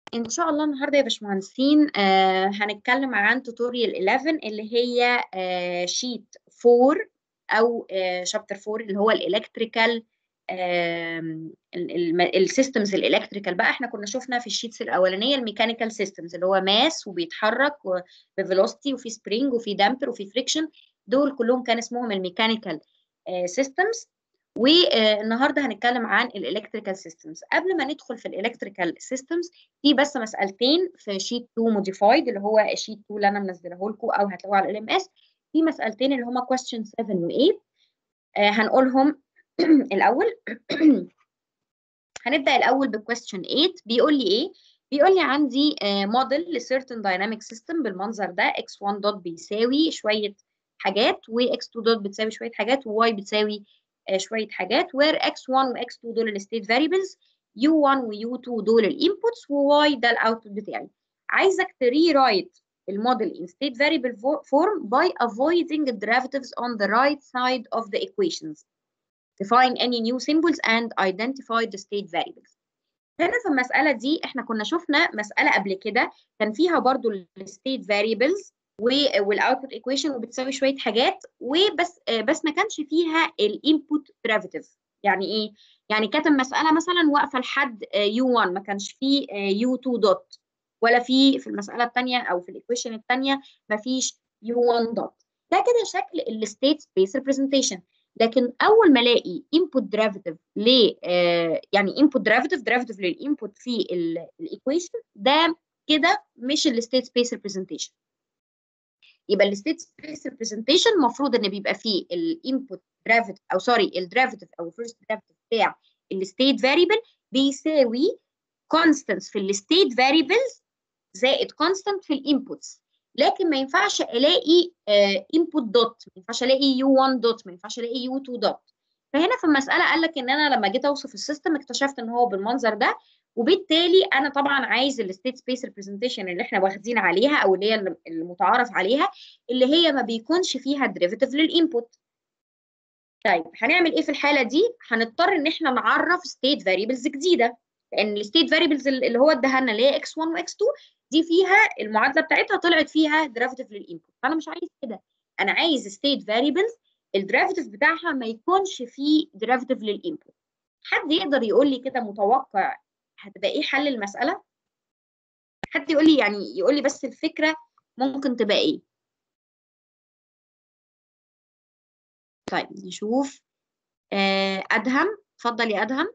إن شاء الله النهارده يا باشمهندسين آه هنتكلم عن توتوريال 11 اللي هي آه شيت 4 أو آه شابتر 4 اللي هو الإلكتريكال السيستمز الإلكتريكال بقى احنا كنا شفنا في الشيتس الأولانية الميكانيكال سيستمز اللي هو ماس وبيتحرك بفيلوسيتي وفي سبرينج وفي دامبر وفي فريكشن دول كلهم كان اسمهم الميكانيكال سيستمز والنهارده هنتكلم عن الالكتريكال سيستمز قبل ما ندخل في الالكتريكال سيستمز في بس مسالتين في شيت 2 موديفايد اللي هو شيت 2 اللي انا منزله لكم او هتلاقوه على ال ام اس في مسالتين اللي هما question 7 و 8 آه هنقولهم الاول هنبدا الاول بكويستشن 8 بيقول لي ايه بيقول لي عندي موديل لسيرتن دايناميك سيستم بالمنظر ده x1 دوت بيساوي شويه حاجات وx2 دوت بتساوي شويه حاجات وy بتساوي شويه حاجات where x1 و x2 دول الستيت فاريبلز u1 و u2 دول الانبوتس وy ده الاوتبوت بتاعي عايزك تري رايت الموديل in state variable form by avoiding the derivatives on the right side of the equations define any new symbols and identify the state variables هنا في المسألة دي احنا كنا شفنا مسألة قبل كده كان فيها برضو الستيت فاريبلز والاوتبوت ايكويشن وبتساوي شويه حاجات وبس بس ما كانش فيها الانبوت ديريفيتيف يعني ايه يعني كانت المساله مثلا واقفه لحد u1 ما كانش فيه u2 دوت ولا في في المساله الثانيه او في الايكويشن الثانيه ما فيش u1 دوت ده كده شكل الستيت سبيس ريبريزنتيشن لكن اول ما الاقي انبوت ديريفيتيف ل يعني انبوت ديريفيتيف ديريفيتيف للانبوت في الايكويشن ده كده مش الستيت سبيس ريبريزنتيشن يبقى الستيت سبيس ريبريزنتيشن المفروض ان بيبقى فيه الانبوت ديريفيتيف او سوري الديريفيتيف او الفيرست ديريفيتيف بتاع الستيت فاريبل بيساوي كونستانس في الستيت فاريبلز زائد كونستانت في الانبوتس لكن ما ينفعش الاقي انبوت دوت ما ينفعش الاقي يو 1 دوت ما ينفعش الاقي يو 2 دوت فهنا في المساله قال لك ان انا لما جيت اوصف السيستم اكتشفت ان هو بالمنظر ده وبالتالي انا طبعا عايز الستيت سبيس ريبريزنتيشن اللي احنا واخدين عليها او اللي هي المتعارف عليها اللي هي ما بيكونش فيها ديريفيتيف للانبوت طيب هنعمل ايه في الحاله دي هنضطر ان احنا نعرف ستيت فاريبلز جديده لان الستيت فاريبلز اللي هو اداها لنا اللي هي x1 وx2 دي فيها المعادله بتاعتها طلعت فيها ديريفيتيف للانبوت فانا مش عايز كده انا عايز ستيت فاريبلز الديريفيتيف بتاعها ما يكونش فيه ديريفيتيف للانبوت حد يقدر يقول لي كده متوقع هتبقى ايه حل المساله حد يقول لي يعني يقول لي بس الفكره ممكن تبقى ايه طيب نشوف آه ادهم اتفضل يا ادهم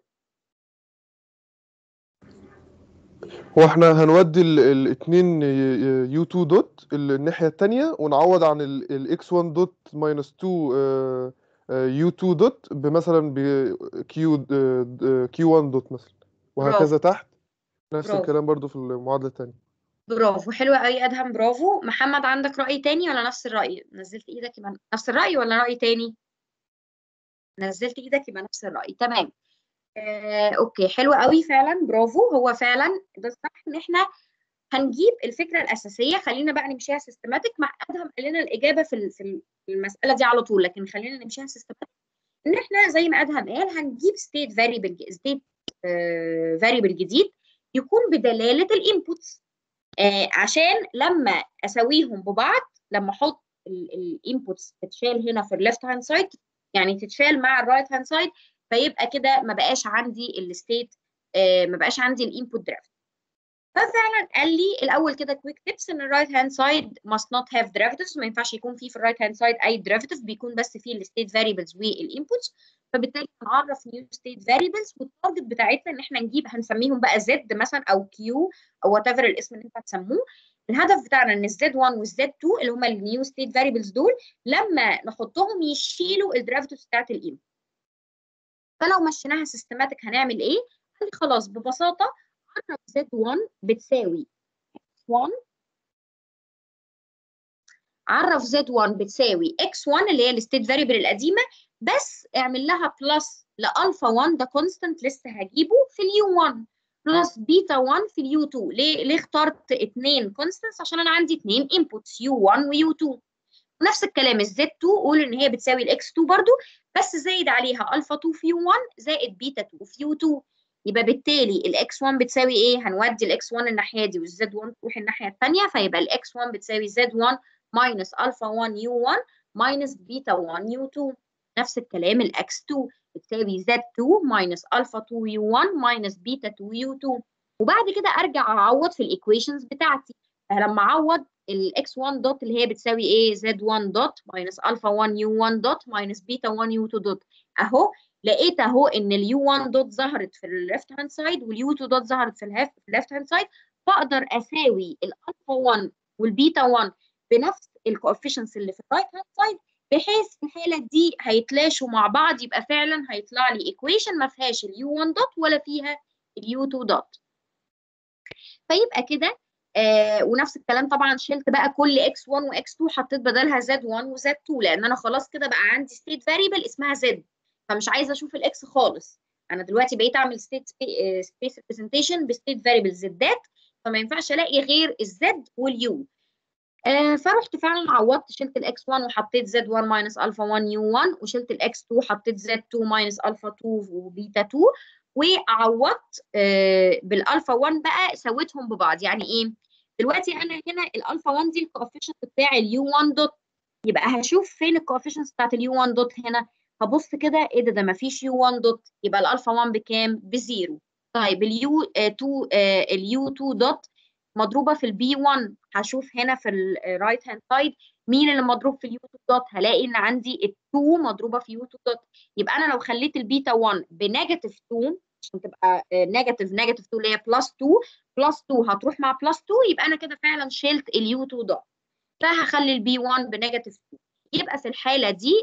هو احنا هنودي الاثنين يو 2 دوت الناحيه الثانيه ونعوض عن الاكس 1 دوت ماينس 2 يو 2 دوت بمثلا بكيو كيو 1 دوت مثلا وهكذا تحت نفس برافو. الكلام برضو في المعادله الثانيه برافو حلوة قوي ادهم برافو محمد عندك رأي تاني ولا نفس الرأي نزلت ايدك يبقى نفس الرأي ولا رأي تاني نزلت ايدك يبقى نفس الرأي تمام آه، اوكي حلو قوي فعلا برافو هو فعلا ده الصح ان احنا هنجيب الفكره الاساسيه خلينا بقى نمشيها سيستماتيك مع ادهم قال لنا الاجابه في ال- في المساله دي على طول لكن خلينا نمشيها سيستماتيك ان احنا زي ما ادهم قال هنجيب ستيت فاريبل ستيت فاريبل جديد يكون بدلاله الانبوتس آه عشان لما اساويهم ببعض لما احط الانبوتس تتشال هنا في الليفت هاند سايد يعني تتشال مع الرايت هاند سايد فيبقى كده ما بقاش عندي الستيت آه ما بقاش عندي الانبوت درافت ففعلا قال لي الاول كده كويك تيبس ان الرايت هاند سايد must not have derivatives ما ينفعش يكون فيه في الرايت هاند سايد اي derivative بيكون بس فيه الستيت فاريبلز والانبوتس فبالتالي هنعرف نيو ستيت فاريبلز والتارجت بتاعتنا ان احنا نجيب هنسميهم بقى زد مثلا او كيو او وات ايفر الاسم اللي انت هتسموه الهدف بتاعنا ان الزد 1 والزد 2 اللي هم النيو ستيت فاريبلز دول لما نحطهم يشيلوا الديريفاتيفز بتاعت الانبوت فلو مشيناها سيستماتيك هنعمل ايه؟ قال لي خلاص ببساطه عرف زد 1 بتساوي x1 عرف زد 1 بتساوي x1 اللي هي الستيت فاريبل القديمه بس اعمل لها بلس لالفا 1 ده كونستنت لسه هجيبه في اليو 1 بلس بيتا 1 في اليو 2 ليه ليه اخترت اثنين كونستنتس عشان انا عندي اثنين انبوتس يو 1 ويو 2 ونفس الكلام الزد 2 قول ان هي بتساوي الاكس 2 برضو بس زايد عليها الفا 2 في يو 1 زائد بيتا 2 في يو 2 يبقى بالتالي الاكس 1 بتساوي ايه هنودي الاكس 1 الناحيه دي والزد 1 تروح الناحيه الثانيه فيبقى الاكس 1 بتساوي زد 1 ماينس الفا 1 يو 1 ماينس بيتا 1 يو 2 نفس الكلام الاكس 2 بتساوي زد 2 ماينس الفا 2 يو 1 ماينس بيتا 2 يو 2 وبعد كده ارجع اعوض في الايكويشنز بتاعتي فلما اعوض الاكس 1 دوت اللي هي بتساوي ايه زد 1 دوت ماينس الفا 1 يو 1 دوت ماينس بيتا 1 يو 2 دوت اهو لقيت اهو ان اليو 1 دوت ظهرت في الليفت هاند سايد واليو 2 دوت ظهرت في الليفت هاند سايد فاقدر اساوي الالفا 1 والبيتا 1 بنفس الكوفيشنتس اللي في الرايت هاند سايد بحيث في الحاله دي هيتلاشوا مع بعض يبقى فعلا هيطلع لي ايكويشن ما فيهاش اليو 1 دوت ولا فيها اليو 2 دوت فيبقى كده آه ونفس الكلام طبعا شلت بقى كل اكس 1 واكس 2 حطيت بدلها زد 1 وزد 2 لان انا خلاص كده بقى عندي ستيت فاريبل اسمها زد فمش عايزه اشوف الاكس خالص انا دلوقتي بقيت اعمل ستيت سبيس ريبريزنتيشن بستيت فاريبل زدات فما ينفعش الاقي غير الزد واليو آه فرحت فعلا عوضت شلت الاكس 1 وحطيت زد 1 ماينس الفا 1 يو 1 وشلت الاكس 2 حطيت زد 2 ماينس الفا 2 وبيتا 2 وعوضت آه بالالفا 1 بقى سويتهم ببعض يعني ايه دلوقتي انا هنا الالفا 1 دي الكوفيشنت بتاع اليو 1 دوت يبقى هشوف فين الكوفيشنت بتاعت اليو 1 دوت هنا هبص كده ايه ده ده ما فيش يو 1 دوت يبقى الالفا 1 بكام بزيرو طيب اليو 2 اليو 2 دوت مضروبه في البي 1 هشوف هنا في الرايت هاند سايد مين اللي مضروب في اليو 2 دوت هلاقي ان عندي ال2 مضروبه في يو 2 دوت يبقى انا لو خليت البيتا 1 بنيجاتيف 2 عشان تبقى نيجاتيف نيجاتيف 2 اللي هي بلس 2 بلس 2 هتروح مع بلس 2 يبقى انا كده فعلا شلت اليو 2 دوت فهخلي البي 1 بنيجاتيف 2 يبقى في الحاله دي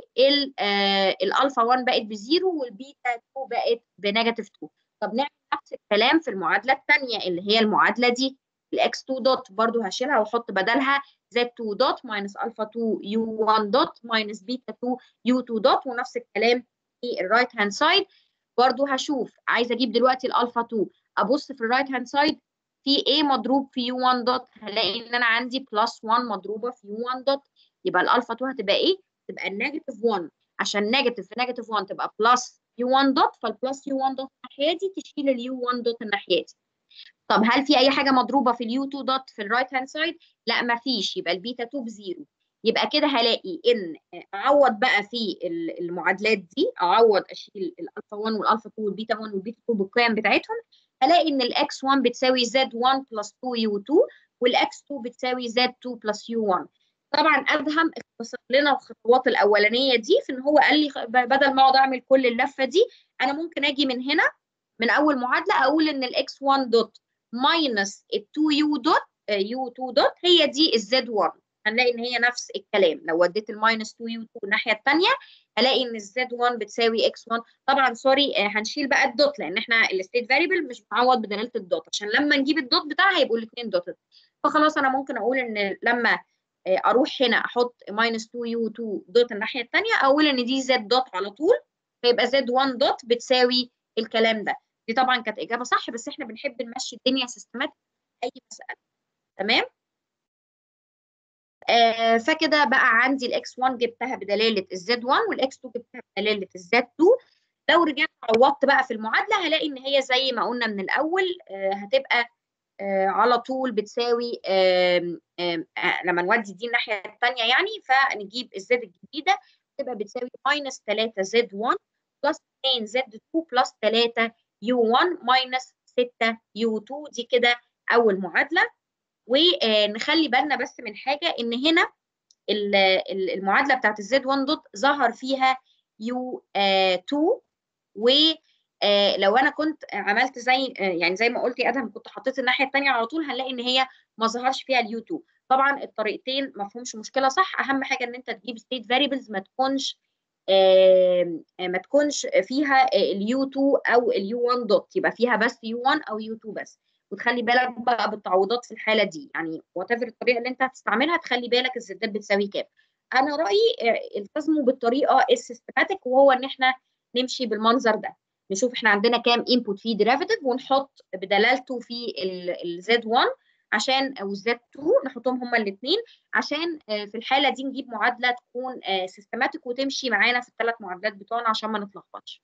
الالفا 1 بقت بزيرو والبيتا 2 بقت بنيجاتيف 2 طب نعمل نفس الكلام في المعادله الثانيه اللي هي المعادله دي الاكس 2 دوت برضو هشيلها واحط بدلها زد 2 دوت ماينس الفا 2 يو 1 دوت ماينس بيتا 2 يو 2 دوت ونفس الكلام في الرايت هاند سايد برضو هشوف عايزه اجيب دلوقتي الالفا 2 ابص في الرايت هاند سايد في ايه مضروب في يو 1 دوت هلاقي ان انا عندي بلس 1 مضروبه في يو 1 دوت يبقى الالفا 2 هتبقى ايه؟ تبقى النيجاتيف 1 عشان نيجاتيف في نيجاتيف 1 تبقى بلس يو 1 دوت فالبلس يو 1 دوت الناحيه دي تشيل اليو 1 دوت الناحيه دي. طب هل في اي حاجه مضروبه في اليو 2 دوت في الرايت هاند سايد؟ لا ما فيش يبقى البيتا 2 بزيرو. يبقى كده هلاقي ان اعوض بقى في المعادلات دي اعوض اشيل الالفا 1 والالفا 2 والبيتا 1 والبيتا 2 بالقيم بتاعتهم هلاقي ان الاكس 1 بتساوي زد 1 بلس 2 يو 2 والاكس 2 بتساوي زد 2 بلس يو 1 طبعا ادهم اختصر لنا الخطوات الاولانيه دي في ان هو قال لي بدل ما اقعد اعمل كل اللفه دي انا ممكن اجي من هنا من اول معادله اقول ان الاكس 1 دوت ماينس ال 2 يو دوت يو 2 دوت هي دي الزد 1 هنلاقي ان هي نفس الكلام لو وديت الماينس 2 يو 2 الناحيه الثانيه هلاقي ان الزد 1 بتساوي اكس 1 طبعا سوري هنشيل بقى الدوت لان احنا الستيت فاريبل مش معوض بدلاله الدوت عشان لما نجيب الدوت بتاعها هيبقوا الاثنين دوتد فخلاص انا ممكن اقول ان لما اروح هنا احط ماينس 2 يو 2 دوت الناحيه الثانيه اقول ان دي زد دوت على طول فيبقى زد 1 دوت بتساوي الكلام ده دي طبعا كانت اجابه صح بس احنا بنحب نمشي الدنيا سيستماتيك اي مساله تمام آه فكده بقى عندي الاكس 1 جبتها بدلاله الزد 1 والاكس 2 جبتها بدلاله الزد 2 لو رجعت عوضت بقى في المعادله هلاقي ان هي زي ما قلنا من الاول آه هتبقى آه على طول بتساوي آم آم لما نودي دي الناحيه الثانيه يعني فنجيب الزد الجديده تبقى بتساوي ماينس 3 زد 1 بلس 2 زد 2 بلس 3 يو 1 ماينس 6 يو 2 دي كده اول معادله ونخلي بالنا بس من حاجه ان هنا المعادله بتاعت الزد 1 دوت ظهر فيها يو 2 ولو انا كنت عملت زي يعني زي ما قلت يا ادهم كنت حطيت الناحيه الثانيه على طول هنلاقي ان هي ما ظهرش فيها اليو 2 طبعا الطريقتين ما فيهمش مشكله صح اهم حاجه ان انت تجيب ستيت فاريبلز ما تكونش ما تكونش فيها اليو 2 او اليو 1 دوت يبقى فيها بس يو 1 او يو 2 بس وتخلي بالك بقى بالتعويضات في الحاله دي يعني وات الطريقه اللي انت هتستعملها تخلي بالك الزدات بتساوي كام انا رايي التزموا بالطريقه السيستماتيك وهو ان احنا نمشي بالمنظر ده نشوف احنا عندنا كام انبوت فيه ديريفيتيف ونحط بدلالته في الزد 1 عشان او الزد 2 نحطهم هما الاثنين عشان في الحاله دي نجيب معادله تكون سيستماتيك وتمشي معانا في الثلاث معادلات بتوعنا عشان ما نتلخبطش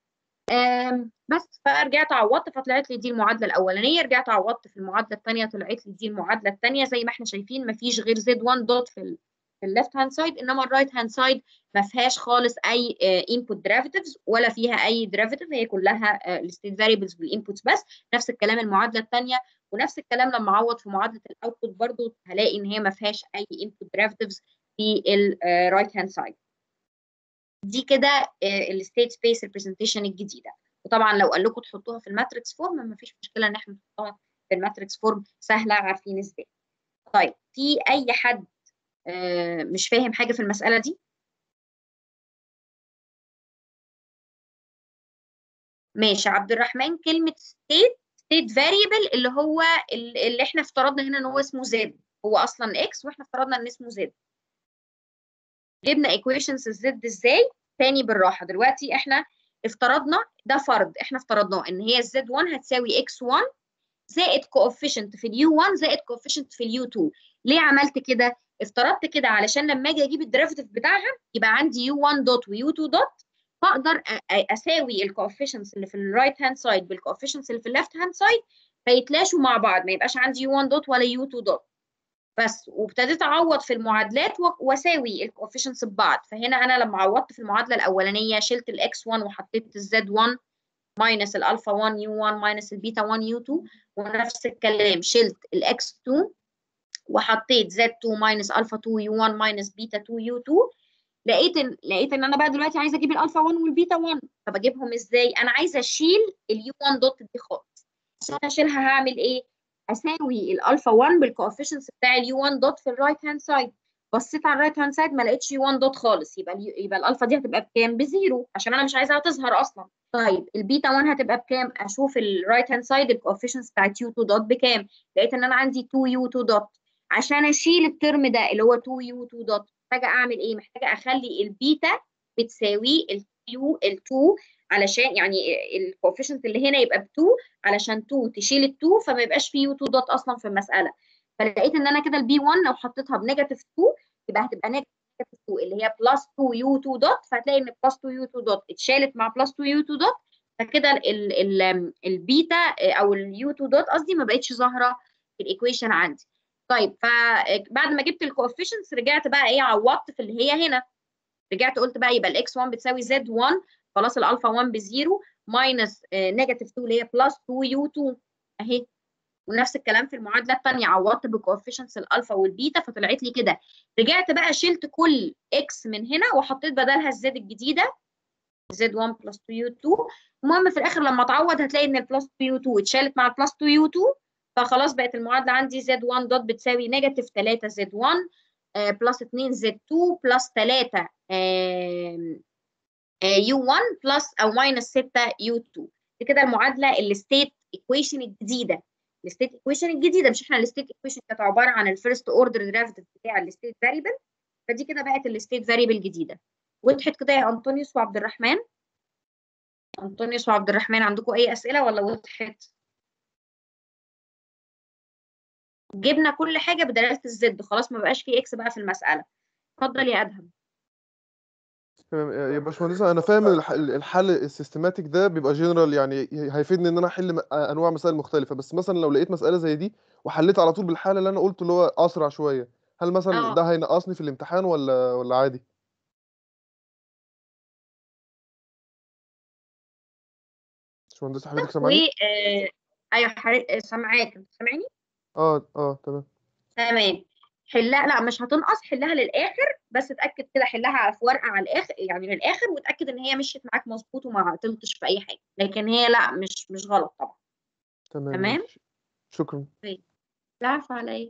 آم، بس فرجعت عوضت فطلعت لي دي المعادله الاولانيه رجعت عوضت في المعادله الثانيه طلعت لي دي المعادله الثانيه زي ما احنا شايفين مفيش غير زد 1 دوت في ال في الليفت هاند سايد انما الرايت هاند سايد ما فيهاش خالص اي انبوت ديريفيتيفز ولا فيها اي ديريفيتيف هي كلها الستيت فاريبلز والانبوتس بس نفس الكلام المعادله الثانيه ونفس الكلام لما اعوض في معادله الاوتبوت برضو هلاقي ان هي ما فيهاش اي انبوت ديريفيتيفز في الرايت هاند سايد دي كده الستيت سبيس ريبريزنتيشن الجديده وطبعا لو قال لكم تحطوها في الماتريكس فورم ما فيش مشكله ان احنا نحطها في الماتريكس فورم سهله عارفين ازاي طيب في اي حد آه، مش فاهم حاجه في المساله دي ماشي عبد الرحمن كلمه state state variable اللي هو ال- اللي احنا افترضنا هنا ان هو اسمه زد هو اصلا اكس واحنا افترضنا ان اسمه زد جبنا equations الزد ازاي تاني بالراحه دلوقتي احنا افترضنا ده فرض احنا افترضناه ان هي الزد 1 هتساوي اكس 1 زائد coefficient في اليو 1 زائد coefficient في اليو 2 ليه عملت كده افترضت كده علشان لما اجي اجيب الديريفيتيف بتاعها يبقى عندي يو 1 دوت ويو 2 دوت فاقدر أ- أ- اساوي الكوفيشنتس اللي في الرايت هاند سايد بالكوفيشنتس اللي في الليفت هاند سايد فيتلاشوا مع بعض ما يبقاش عندي يو 1 دوت ولا يو 2 دوت بس وابتديت اعوض في المعادلات و- واساوي الكوفيشنتس ببعض فهنا انا لما عوضت في المعادله الاولانيه شلت الاكس 1 وحطيت الزد 1 ماينس الالفا 1 يو 1 ماينس البيتا 1 يو 2 ونفس الكلام شلت الاكس 2 وحطيت زد 2 ماينس الفا 2 يو 1 ماينس بيتا 2 يو 2 لقيت ان لقيت ان انا بقى دلوقتي عايزه اجيب الالفا 1 والبيتا 1 طب اجيبهم ازاي انا عايزه اشيل اليو 1 دوت دي خالص عشان اشيلها هعمل ايه اساوي الالفا 1 بالكوفيشنتس بتاع اليو 1 دوت في الرايت هاند سايد بصيت على الرايت هاند سايد ما لقيتش يو 1 دوت خالص يبقى اليو- يبقى الالفا دي هتبقى بكام بزيرو عشان انا مش عايزاها تظهر اصلا طيب البيتا 1 هتبقى بكام اشوف الرايت هاند سايد الكوفيشنتس بتاعت يو 2 دوت بكام لقيت ان انا عندي 2 يو 2 دوت عشان اشيل الترم ده اللي هو 2 يو 2 دوت محتاجه اعمل ايه محتاجه اخلي البيتا بتساوي اليو ال2 علشان يعني الكوفيشنت اللي هنا يبقى ب 2 علشان 2 تشيل ال 2 فما يبقاش في يو 2 دوت اصلا في المساله فلقيت ان انا كده البي 1 لو حطيتها بنيجاتيف 2 يبقى هتبقى نيجاتيف 2 اللي هي بلس 2 يو 2 دوت فهتلاقي ان بلس 2 يو 2 دوت اتشالت مع بلس 2 يو 2 دوت فكده ال ال البيتا او اليو 2 دوت قصدي ما بقتش ظاهره في الايكويشن عندي طيب فبعد ما جبت الكوفيشنتس رجعت بقى ايه عوضت في اللي هي هنا رجعت قلت بقى يبقى الاكس 1 بتساوي زد 1 خلاص الالفا 1 بزيرو ماينس نيجاتيف 2 اللي هي بلس 2 يو 2 اهي ونفس الكلام في المعادله الثانيه عوضت بكوفيشنتس الالفا والبيتا فطلعت لي كده رجعت بقى شلت كل اكس من هنا وحطيت بدلها الزد الجديده زد 1 بلس 2 يو 2 المهم في الاخر لما تعوض هتلاقي ان البلس 2 يو 2 اتشالت مع البلس 2 يو 2 فخلاص بقت المعادله عندي زد 1 دوت بتساوي نيجاتيف 3 زد 1 بلس 2 زد 2 بلس 3 يو 1 بلس او ماينس 6 يو 2 دي كده المعادله الستيت ايكويشن الجديده الستيت ايكويشن الجديده مش احنا الستيت ايكويشن كانت عباره عن الفيرست اوردر ديريفيتيف بتاع الستيت فاريبل فدي كده بقت الستيت فاريبل الجديده وضحت كده يا انطونيوس وعبد الرحمن انطونيوس وعبد الرحمن عندكم اي اسئله ولا وضحت جبنا كل حاجه بدلاله الزد خلاص ما بقاش في اكس بقى في المساله اتفضل يا ادهم تمام يا باشمهندسة أنا فاهم الح- الحل السيستماتيك ده بيبقى جنرال يعني هيفيدني إن أنا أحل م- أنواع مسائل مختلفة بس مثلا لو لقيت مسألة زي دي وحليت على طول بالحل اللي أنا قلته اللي هو أسرع شوية هل مثلا اه ده هينقصني في الامتحان ولا ولا عادي؟ باشمهندسة حضرتك و سامعني؟ آه، ايوه حر- سامعاك انت سامعني اه اه تمام تمام حلها لا مش هتنقص حلها للاخر بس اتاكد كده حلها في ورقه على الاخر يعني للاخر وتاكد ان هي مشيت معاك مظبوط وما عطلتش في اي حاجه لكن هي لا مش مش غلط طبعا تمام تمام ماشي شكرا لا عفو على ايه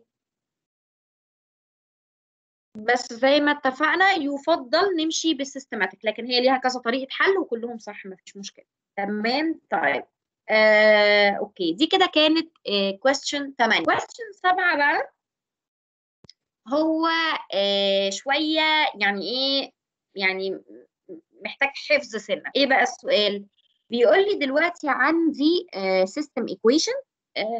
بس زي ما اتفقنا يفضل نمشي بالسيستماتيك لكن هي ليها كذا طريقه حل وكلهم صح مفيش مشكله تمام طيب آه، اوكي دي كده كانت آه، question 8 question 7 بقى هو آه شوية يعني ايه يعني محتاج حفظ سنة ايه بقى السؤال بيقول لي دلوقتي عندي سيستم ايكويشن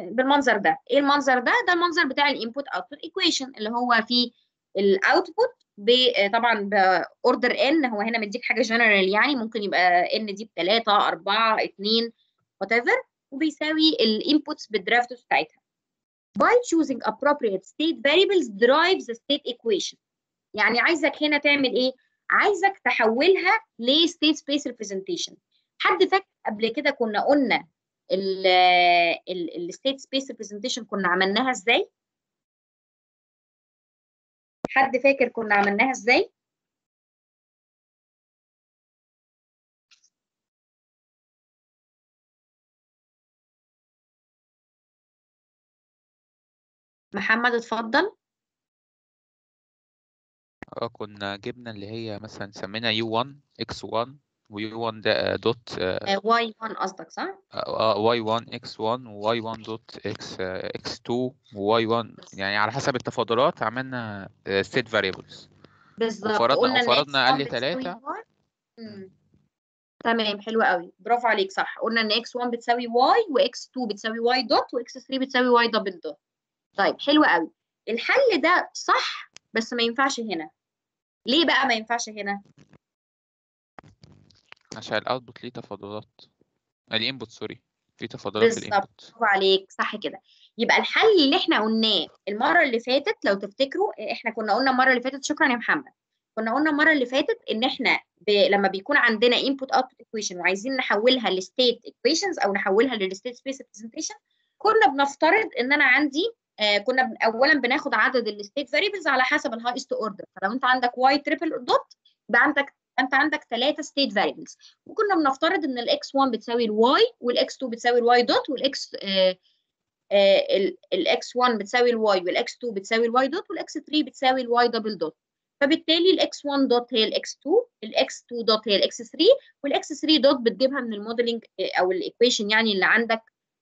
بالمنظر ده ايه المنظر ده ده المنظر بتاع الانبوت اوتبوت ايكويشن اللي هو فيه الاوتبوت طبعا باوردر ان هو هنا مديك حاجه جنرال يعني ممكن يبقى ان دي بثلاثه اربعه اثنين وات ايفر وبيساوي الانبوتس بالدرافتس بتاعتها by choosing appropriate state variables drives the state equation يعني عايزك هنا تعمل ايه عايزك تحولها ل state space representation حد فاكر قبل كده كنا قلنا ال state space representation كنا عملناها ازاي حد فاكر كنا عملناها ازاي محمد اتفضل اه كنا جبنا اللي هي مثلا سمينا U1 X1 و U1 ده دوت واي 1 قصدك صح؟ Y1 X1 و Y1 دوت X X2 و Y1 يعني على حسب التفاضلات عملنا state variables بالظبط وفرضنا قلنا ان وفرضنا x1 أقل بتساوي تلاتة y. مم. تمام حلو قوي برافو عليك صح قلنا ان x1 بتساوي y و x2 بتساوي y دوت و x3 بتساوي y دبل دوت طيب حلو قوي الحل ده صح بس ما ينفعش هنا ليه بقى ما ينفعش هنا عشان الاوتبوت ليه تفاضلات الانبوت سوري في تفاضلات في بالظبط الانبوت برافو عليك صح كده يبقى الحل اللي احنا قلناه المره اللي فاتت لو تفتكروا احنا كنا قلنا المره اللي فاتت شكرا يا محمد كنا قلنا المره اللي فاتت ان احنا ب... لما بيكون عندنا input output equation وعايزين نحولها لستيت equations او نحولها للستيت سبيس representation كنا بنفترض ان انا عندي آه كنا بن... اولا بناخد عدد الستيت فاريبلز على حسب الهايست اوردر فلو انت عندك y تريبل دوت يبقى عندك انت عندك ثلاثه ستيت فاريبلز وكنا بنفترض ان الاكس 1 بتساوي الواي والاكس 2 بتساوي الواي دوت والاكس الاكس 1 بتساوي الواي والاكس 2 بتساوي الواي دوت والاكس 3 بتساوي الواي دبل دوت فبالتالي الاكس 1 دوت هي الاكس 2 الاكس 2 دوت هي الاكس 3 والاكس 3 دوت بتجيبها من الموديلنج او الايكويشن يعني اللي عندك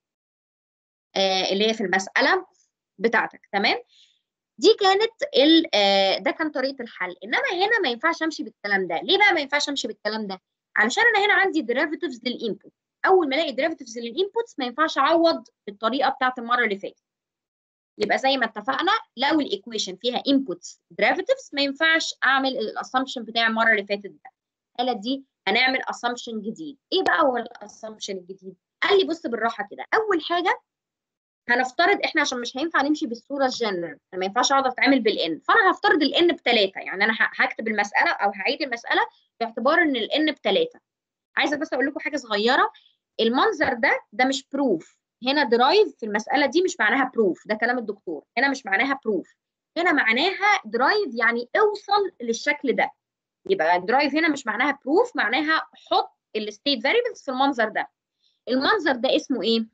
آه اللي هي في المساله بتاعتك تمام دي كانت ال آه ده كان طريقه الحل انما هنا ما ينفعش امشي بالكلام ده ليه بقى ما ينفعش امشي بالكلام ده علشان انا هنا عندي derivatives للانبوت اول ما الاقي derivatives للانبوتس ما ينفعش اعوض بالطريقه بتاعت المره اللي فاتت يبقى زي ما اتفقنا لو الايكويشن فيها inputs derivatives ما ينفعش اعمل الاسامبشن بتاع المره اللي فاتت ده الحاله دي هنعمل assumption جديد ايه بقى هو الاسامبشن الجديد قال لي بص بالراحه كده اول حاجه هنفترض احنا عشان مش هينفع نمشي بالصوره الجنرال ما ينفعش اقعد اتعامل بالان فانا هفترض الان بثلاثه يعني انا هكتب المساله او هعيد المساله باعتبار ان الان بثلاثه عايزه بس اقول لكم حاجه صغيره المنظر ده ده مش بروف هنا درايف في المساله دي مش معناها بروف ده كلام الدكتور هنا مش معناها بروف هنا معناها درايف يعني اوصل للشكل ده يبقى درايف هنا مش معناها بروف معناها حط الستيت فاريبلز في المنظر ده المنظر ده اسمه ايه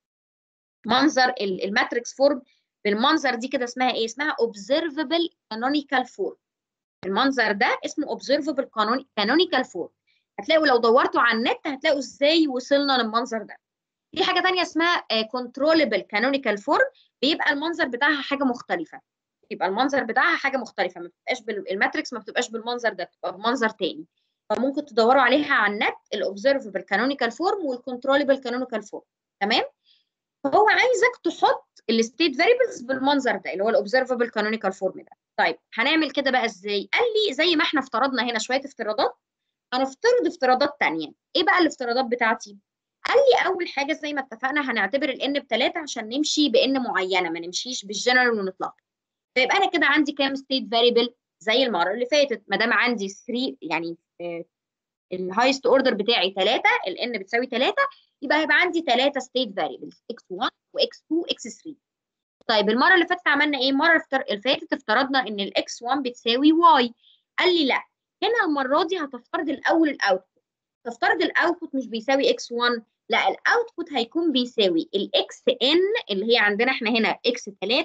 منظر الماتريكس فورم بالمنظر دي كده اسمها ايه اسمها observable canonical form المنظر ده اسمه observable canonical form هتلاقوا لو دورتوا على النت هتلاقوا ازاي وصلنا للمنظر ده في حاجه تانية اسمها controllable canonical form بيبقى المنظر بتاعها حاجه مختلفه يبقى المنظر بتاعها حاجه مختلفه ما بتبقاش بالماتريكس ما بتبقاش بالمنظر ده بتبقى بمنظر تاني فممكن تدوروا عليها على النت الاوبزرفبل canonical form والكنترولبل canonical form تمام فهو عايزك تحط الستيت فاريبلز بالمنظر ده اللي هو الاوبزرفبل كانونيكال فورم ده طيب هنعمل كده بقى ازاي قال لي زي ما احنا افترضنا هنا شويه افتراضات هنفترض افتراضات ثانيه ايه بقى الافتراضات بتاعتي قال لي اول حاجه زي ما اتفقنا هنعتبر الان بثلاثه عشان نمشي بان معينه ما نمشيش بالجنرال ونطلق فيبقى انا كده عندي كام ستيت فاريبل زي المره اللي فاتت ما دام عندي 3 يعني الهايست اوردر بتاعي 3 الان بتساوي 3 يبقى هيبقى عندي 3 ستيت فاريبلز x1 وx2 x3 طيب المره اللي فاتت عملنا ايه المره اللي فاتت افترضنا ان الاكس 1 بتساوي y قال لي لا هنا المره دي هتفترض الاول الاوتبوت تفترض الاوتبوت مش بيساوي x1 لا الاوتبوت هيكون بيساوي الاكس ان اللي هي عندنا احنا هنا x 3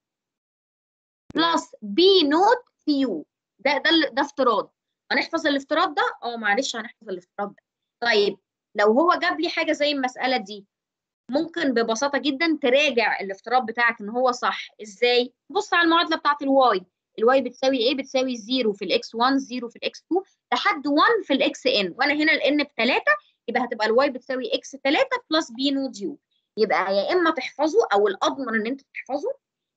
بلس بي نوت في يو ده ده ده افتراض هنحفظ الافتراض ده اه معلش هنحفظ الافتراض ده طيب لو هو جاب لي حاجه زي المساله دي ممكن ببساطه جدا تراجع الافتراض بتاعك ان هو صح ازاي بص على المعادله بتاعه الواي الواي بتساوي ايه بتساوي 0 في الاكس 1 0 في الاكس 2 لحد 1 في الاكس ان وانا هنا الان ب 3 يبقى هتبقى الواي بتساوي اكس 3 بلس بي نود يو يبقى يا اما تحفظه او الاضمن ان انت تحفظه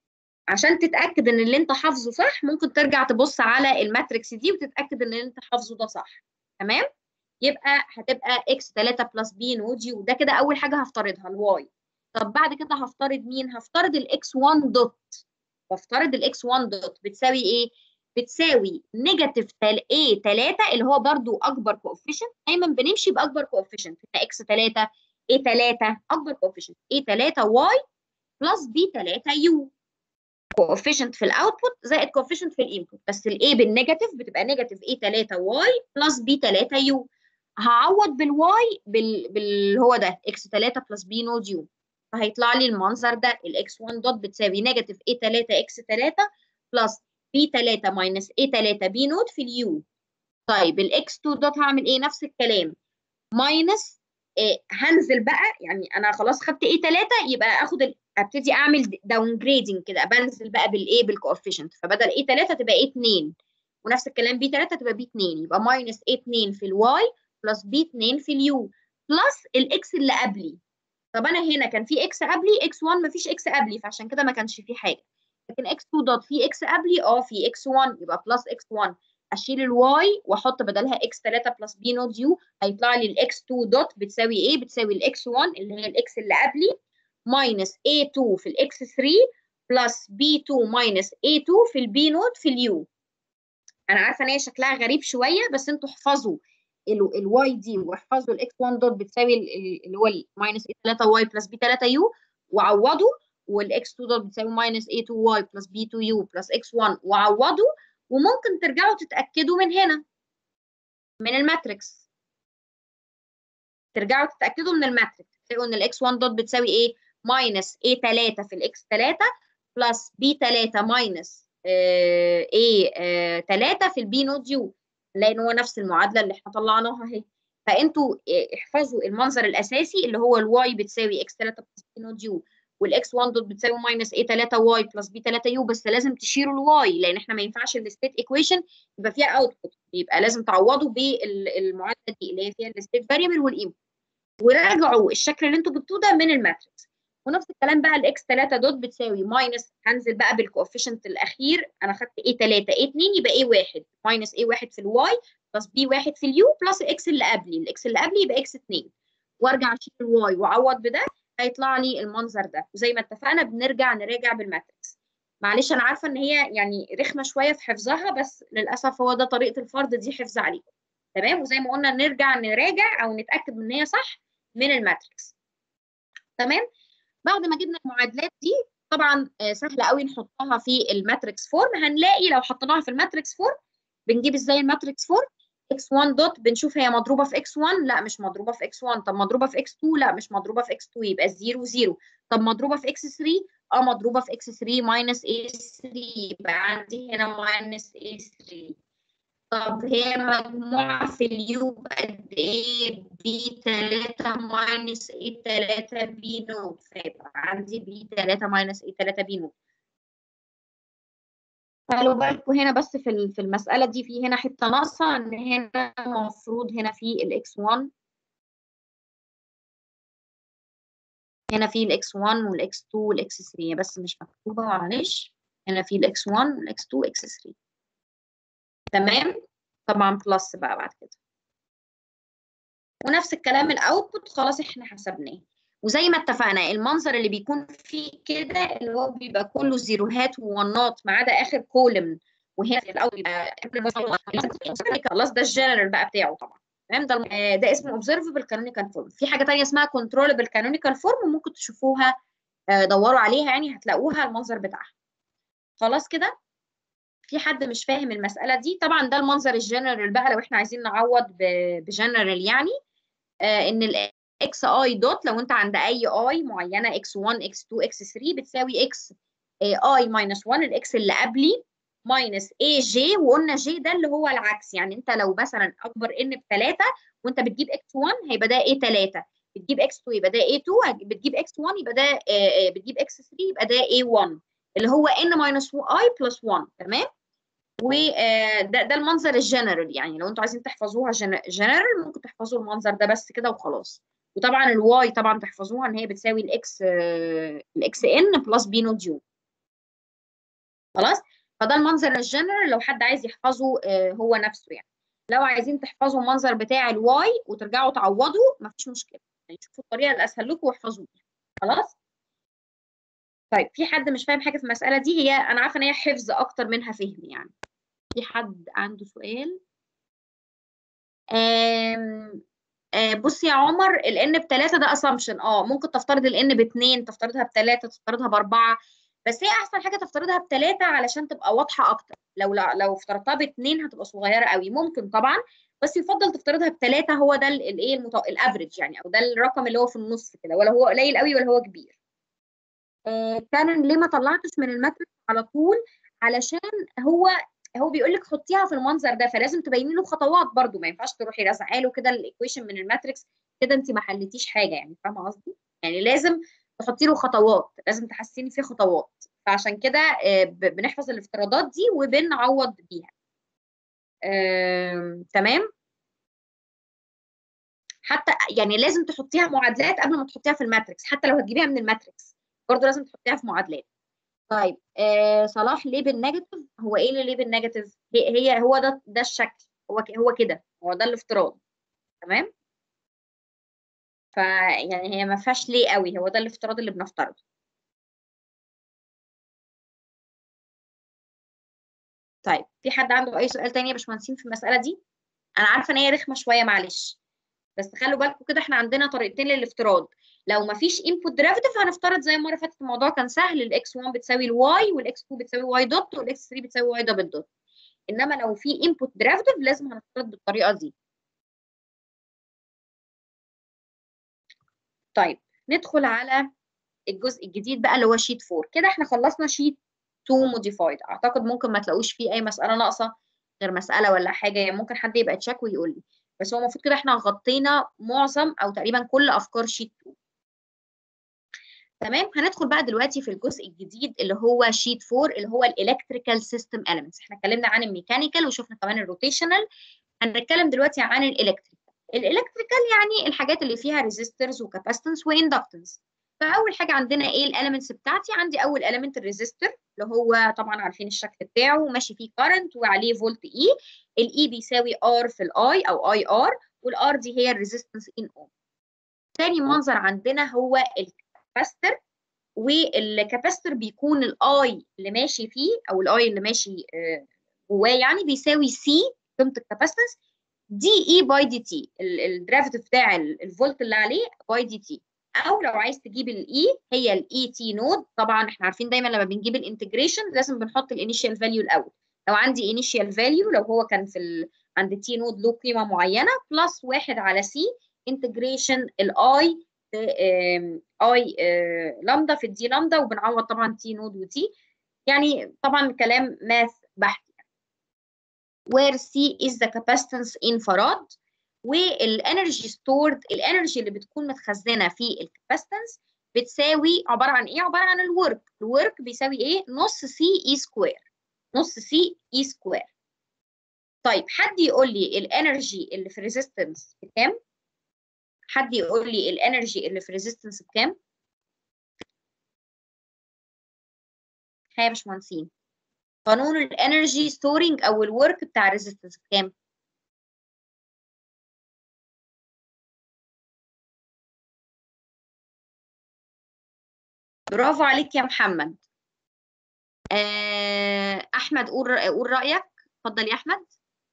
عشان تتاكد ان اللي انت حافظه صح ممكن ترجع تبص على الماتريكس دي وتتاكد ان اللي انت حافظه ده صح تمام يبقى هتبقى اكس 3 بلس بي نود يو ده كده اول حاجه هفترضها الواي طب بعد كده هفترض مين هفترض الاكس 1 دوت بفترض الاكس 1 دوت بتساوي ايه بتساوي نيجاتيف ايه 3 اللي هو برضو اكبر كوفيشنت دايما بنمشي باكبر كوفيشنت اكس 3 ايه 3 اكبر كوفيشنت ايه 3 واي بلس بي 3 يو كوفيشنت في الاوتبوت زائد كوفيشنت في الانبوت بس الاي بالنيجاتيف بتبقى نيجاتيف ايه 3 واي بلس بي 3 يو هعوض بالواي بال... بال هو ده اكس 3 بلس بي نود يو فهيطلع لي المنظر ده الاكس 1 دوت بتساوي نيجاتيف ايه 3 اكس 3 بلس بي 3 ماينس ايه 3 بي نود في اليو طيب الاكس 2 دوت هعمل ايه نفس الكلام ماينس إيه هنزل بقى يعني انا خلاص خدت ايه 3 يبقى اخد ال... ابتدي اعمل داون جريدنج كده بنزل بقى بالايه بالكوفيشنت فبدل ايه 3 تبقى ايه 2 ونفس الكلام بي 3 تبقى بي 2 يبقى ماينس ايه 2 في الواي بلس بي 2 في اليو بلس الاكس اللي قبلي طب انا هنا كان في اكس قبلي اكس 1 مفيش اكس قبلي فعشان كده ما كانش في حاجه لكن اكس 2 دوت في اكس قبلي اه في اكس 1 يبقى بلس اكس 1 اشيل الواي واحط بدلها اكس 3 بلس بي نوت يو هيطلع لي الاكس 2 دوت بتساوي ايه بتساوي الاكس 1 اللي هي الاكس اللي قبلي ماينس A2 في الاكس 3 بلس B2 ماينس A2 في البي نوت في اليو انا عارفه ان هي شكلها غريب شويه بس انتوا احفظوا الواي دي واحفظوا الاكس 1 دوت بتساوي اللي هو ماينس اي 3 واي بلس بي 3 يو وعوضوا والاكس 2 دوت بتساوي ماينس اي 2 واي بلس بي 2 يو بلس اكس 1 وعوضوا وممكن ترجعوا تتاكدوا من هنا من الماتريكس ترجعوا تتاكدوا من الماتريكس تلاقوا ان الاكس 1 دوت بتساوي ايه ماينس اي 3 في الاكس 3 بلس بي 3 ماينس اي 3 في البي نوت يو لان هو نفس المعادله اللي احنا طلعناها اهي فانتوا احفظوا المنظر الاساسي اللي هو الواي بتساوي اكس 3 بلس بي نوت يو والاكس 1 دوت بتساوي ماينس اي 3 واي بلس بي 3 يو بس لازم تشيلوا الواي لان احنا ما ينفعش الستيت ايكويشن يبقى فيها اوتبوت يبقى لازم تعوضوا بالمعادله دي اللي هي فيها الستيت فاريبل والانبوت وراجعوا الشكل اللي انتوا جبتوه ده من الماتريكس ونفس الكلام بقى الاكس 3 دوت بتساوي ماينس هنزل بقى بالكوفيشنت الاخير انا خدت ايه 3 ايه 2 يبقى ايه 1 ماينس ايه 1 في الواي بلس بي 1 في اليو بلس الاكس اللي قبلي الاكس اللي قبلي يبقى اكس 2 وارجع اشيل الواي واعوض بده هيطلع لي المنظر ده وزي ما اتفقنا بنرجع نراجع بالماتريكس معلش انا عارفه ان هي يعني رخمه شويه في حفظها بس للاسف هو ده طريقه الفرض دي حفظ عليكم تمام وزي ما قلنا نرجع نراجع او نتاكد من ان هي صح من الماتريكس تمام بعد ما جبنا المعادلات دي طبعا سهله قوي نحطها في الماتريكس فورم هنلاقي لو حطيناها في الماتريكس فورم بنجيب ازاي الماتريكس فورم x1 دوت بنشوف هي مضروبه في x1 لا مش مضروبه في x1 طب مضروبه في x2 لا مش مضروبه في x2 يبقى 0 0 طب مضروبه في x3 اه مضروبه في x3 ماينس a3 يبقى عندي هنا ماينس a3 طب هي مجموعة في اليو بقد ايه بي 3 ماينس اي 3 بي نوت فيبقى عندي بي 3 ماينس اي 3 بي نوت خلوا بالكم هنا بس في في المسألة دي في هنا حتة ناقصة ان هنا المفروض هنا في الاكس 1 هنا في الاكس 1 والاكس 2 والاكس 3 بس مش مكتوبة معلش هنا في الاكس 1 والاكس 2 والاكس 3 تمام طبعا بلس بقى بعد كده ونفس الكلام الاوتبوت خلاص احنا حسبناه وزي ما اتفقنا المنظر اللي بيكون فيه كده اللي هو بيبقى كله زيروهات وونات ما عدا اخر كولم وهنا في الاول بيبقى خلاص ده الجنرال بقى بتاعه طبعا تمام ده ده اسمه اوبزرفبل كانونيكال فورم في حاجه ثانيه اسمها كنترولبل كانونيكال فورم ممكن تشوفوها دوروا عليها يعني هتلاقوها المنظر بتاعها خلاص كده في حد مش فاهم المساله دي طبعا ده المنظر الجنرال بقى لو احنا عايزين نعوض بجنرال يعني آه ان الاكس اي دوت لو انت عند اي اي معينه اكس 1 اكس 2 اكس 3 بتساوي اكس اي ماينس 1 الاكس اللي قبلي ماينس اي جي وقلنا جي ده اللي هو العكس يعني انت لو مثلا اكبر ان بثلاثه وانت بتجيب اكس 1 هيبقى ده اي 3 بتجيب اكس 2 يبقى ده اي 2 بتجيب اكس 1 يبقى ده آه بتجيب اكس 3 يبقى ده اي 1 اللي هو ان ماينس اي بلس 1 تمام وده ده المنظر الجنرال يعني لو انتوا عايزين تحفظوها جنرال ممكن تحفظوا المنظر ده بس كده وخلاص وطبعا الواي طبعا تحفظوها ان هي بتساوي الاكس الاكس ان بلس بي نوت يو خلاص فده المنظر الجنرال لو حد عايز يحفظه آه، هو نفسه يعني لو عايزين تحفظوا المنظر بتاع الواي وترجعوا تعوضوا مفيش مشكله يعني شوفوا الطريقه الاسهل لكم واحفظوها خلاص طيب في حد مش فاهم حاجه في المساله دي هي انا عارفه ان هي حفظ اكتر منها فهم يعني في حد عنده سؤال آم... آه بص يا عمر ال n بتلاتة ده assumption اه ممكن تفترض ال n باتنين تفترضها بتلاتة تفترضها بأربعة بس هي أحسن حاجة تفترضها بتلاتة علشان تبقى واضحة أكتر لو لو افترضتها باتنين هتبقى صغيرة قوي ممكن طبعا بس يفضل تفترضها بتلاتة هو ده الايه المت... الافريج يعني او ده الرقم اللي هو في النص كده ولا هو قليل قوي ولا هو كبير آه كان ليه ما طلعتش من الماتريكس على طول علشان هو هو بيقول لك حطيها في المنظر ده فلازم تبيني له خطوات برده ما ينفعش تروحي رازعه له كده الايكويشن من الماتريكس كده انت ما حلتيش حاجه يعني فاهمه قصدي؟ يعني لازم تحطي له خطوات لازم تحسيني فيه خطوات فعشان كده آه ب- بنحفظ الافتراضات دي وبنعوض بيها آم، تمام حتى يعني لازم تحطيها معادلات قبل ما تحطيها في الماتريكس حتى لو هتجيبيها من الماتريكس برضه لازم تحطيها في معادلات طيب آه صلاح ليه بالنيجاتيف هو ايه اللي ليه بالنيجاتيف هي, هي هو ده ده الشكل هو ك- هو كده هو ده الافتراض تمام فيعني هي ما فيهاش ليه قوي هو ده الافتراض اللي بنفترضه طيب في حد عنده اي سؤال تاني يا باشمهندسين في المساله دي انا عارفه ان هي رخمه شويه معلش بس خلوا بالكم كده احنا عندنا طريقتين للافتراض لو ما فيش انبوت ديريفيتيف هنفترض زي المره اللي فاتت الموضوع كان سهل الاكس 1 بتساوي الواي والاكس 2 بتساوي واي دوت والاكس 3 بتساوي واي دبل دوت انما لو في انبوت ديريفيتيف لازم هنفترض بالطريقه دي طيب ندخل على الجزء الجديد بقى اللي هو شيت 4 كده احنا خلصنا شيت 2 موديفايد اعتقد ممكن ما تلاقوش فيه اي مساله ناقصه غير مساله ولا حاجه يعني ممكن حد يبقى تشيك ويقول لي بس هو المفروض كده احنا غطينا معظم او تقريبا كل افكار شيت 2 تمام هندخل بقى دلوقتي في الجزء الجديد اللي هو شيت 4 اللي هو الالكتريكال سيستم اليمنتس احنا اتكلمنا عن الميكانيكال وشفنا كمان الروتيشنال هنتكلم دلوقتي عن الالكتريكال الالكتريكال يعني الحاجات اللي فيها ريزيستورز وكاباستنس واندكتنس فاول حاجه عندنا ايه الاليمنتس بتاعتي عندي اول اليمنت الريزيستور اللي هو طبعا عارفين الشكل بتاعه ماشي فيه كارنت وعليه فولت اي الاي بيساوي ار في الاي او اي ار والار دي هي الريزيستنس ان اوم تاني منظر عندنا هو الكاباستر والكاباستر بيكون الاي اللي ماشي فيه او الاي اللي ماشي آه، جواه يعني بيساوي سي قيمه الكاباستنس دي اي باي دي تي الديريفيتيف بتاع ال- الفولت اللي عليه باي دي تي او لو عايز تجيب الاي هي الاي تي نود طبعا احنا عارفين دايما لما بنجيب الانتجريشن لازم بنحط الانيشال فاليو الاول لو عندي انيشال فاليو لو هو كان في ال... عند تي نود له قيمه معينه بلس واحد على سي انتجريشن الاي اي لامدا في الدي لامدا وبنعوض طبعا تي نود وتي يعني طبعا كلام ماث بحت where C is the capacitance in فراد والانرجي ستورد الانرجي اللي بتكون متخزنه في الكاباستنس بتساوي عباره عن ايه عباره عن الورك الورك بيساوي ايه نص سي اي سكوير نص سي اي سكوير طيب حد يقول لي الانرجي اللي في الريزيستنس بكام حد يقول لي الانرجي اللي في الريزيستنس بكام ها يا باشمهندسين قانون الانرجي ستورنج او الورك بتاع الريزيستنس بكام برافو عليك يا محمد آه، احمد قول قول رايك اتفضل يا احمد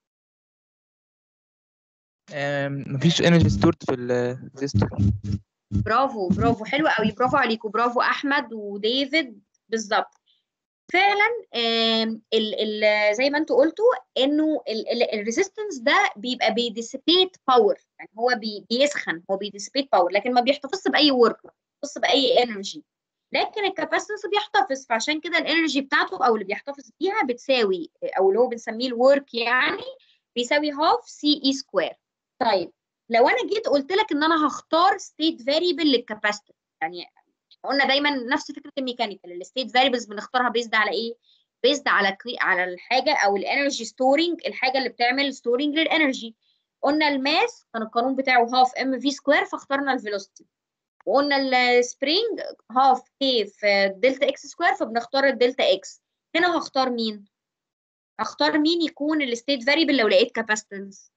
آم، مفيش انرجي ستورد في الريزيستور برافو برافو حلو قوي برافو عليكم برافو احمد وديفيد بالظبط فعلا آم، ال ال زي ما انتوا قلتوا انه الريزيستنس ده بيبقى بيديسيبيت باور يعني هو بي بيسخن هو بيديسيبيت باور لكن ما بيحتفظش باي ورك ما بيحتفظش باي انرجي لكن الكاباسيتنس بيحتفظ فعشان كده الانرجي بتاعته او اللي بيحتفظ بيها بتساوي او اللي هو بنسميه الورك يعني بيساوي هاف سي اي سكوير طيب لو انا جيت قلت لك ان انا هختار ستيت فاريبل للكاباسيتنس يعني قلنا دايما نفس فكره الميكانيكال الستيت فاريبلز بنختارها بيزد على ايه بيزد على كري... على الحاجه او الانرجي ستورنج الحاجه اللي بتعمل ستورنج للانرجي قلنا الماس كان القانون بتاعه هاف ام في سكوير فاخترنا الفيلوسيتي وقلنا السبرينج هاف كي في دلتا اكس سكوير فبنختار الدلتا اكس هنا هختار مين هختار مين يكون الستيت فاريبل لو لقيت كاباستنس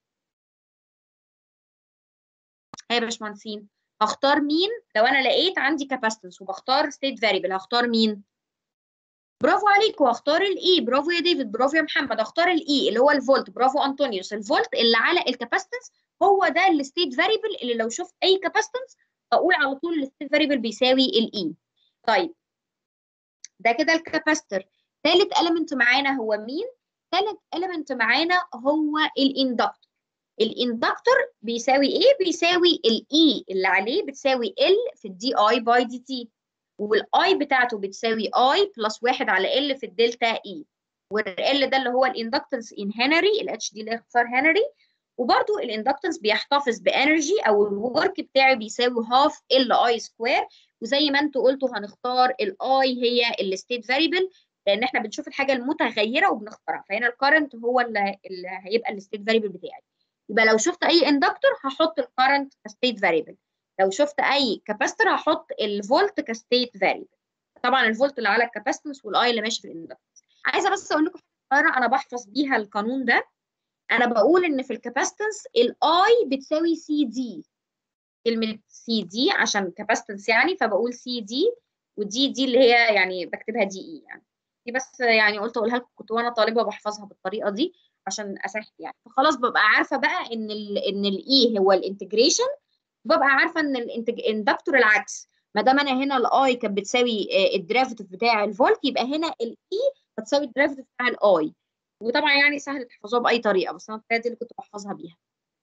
هي يا باشمهندسين هختار مين لو انا لقيت عندي كاباستنس وبختار ستيت فاريبل هختار مين برافو عليكم هختار الاي برافو يا ديفيد برافو يا محمد هختار الاي اللي هو الفولت برافو انطونيوس الفولت اللي على الكاباستنس هو ده الستيت فاريبل اللي لو شفت اي كاباستنس اقول على طول الستيت فاريبل بيساوي الاي طيب ده كده الكاباستور ثالث element معانا هو مين ثالث element معانا هو الاندكتور الاندكتور بيساوي ايه بيساوي الاي اللي عليه بتساوي ال في الدي اي باي دي تي والاي بتاعته بتساوي اي بلس واحد على ال في الدلتا اي والال ده اللي هو الاندكتنس ان هنري الاتش دي اللي اختصار هنري وبرده الاندكتنس بيحتفظ بانرجي او الورك بتاعي بيساوي هاف ال اي سكوير وزي ما انتوا قلتوا هنختار الاي هي الستيت فاريبل لان احنا بنشوف الحاجه المتغيره وبنختارها فهنا الكرنت هو اللي, اللي هيبقى الستيت فاريبل بتاعي يبقى لو شفت اي اندكتور هحط الكرنت كستيت فاريبل لو شفت اي كاباستور هحط الفولت كستيت فاريبل طبعا الفولت اللي على الكاباستنس والاي اللي ماشي في الاندكتنس عايزه بس اقول لكم حاجه انا بحفظ بيها القانون ده انا بقول ان في الكاباستنس الاي بتساوي سي دي كلمه سي دي عشان كاباستنس يعني فبقول سي دي ودي دي اللي هي يعني بكتبها دي اي يعني دي بس يعني قلت اقولها لكم كنت وانا طالبه بحفظها بالطريقه دي عشان اسهل يعني فخلاص ببقى عارفه بقى ان ال ان الاي هو الانتجريشن ببقى عارفه ان الاندكتور العكس ما دام انا هنا الاي كانت بتساوي الديريفيتيف بتاع الفولت يبقى هنا الاي هتساوي الديريفيتيف بتاع الاي وطبعا يعني سهل تحفظوها باي طريقه بس انا الطريقه دي اللي كنت بحفظها بيها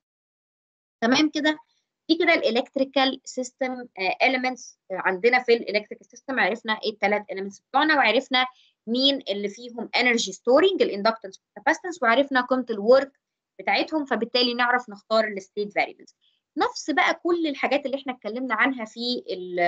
تمام كده دي كده الالكتريكال سيستم اليمنتس عندنا في الالكتريكال سيستم عرفنا ايه الثلاث اليمنتس بتوعنا وعرفنا مين اللي فيهم انرجي ستورنج الاندكتنس والكاباسيتنس وعرفنا قيمه الورك بتاعتهم فبالتالي نعرف نختار الستيت فاريبلز نفس بقى كل الحاجات اللي احنا اتكلمنا عنها في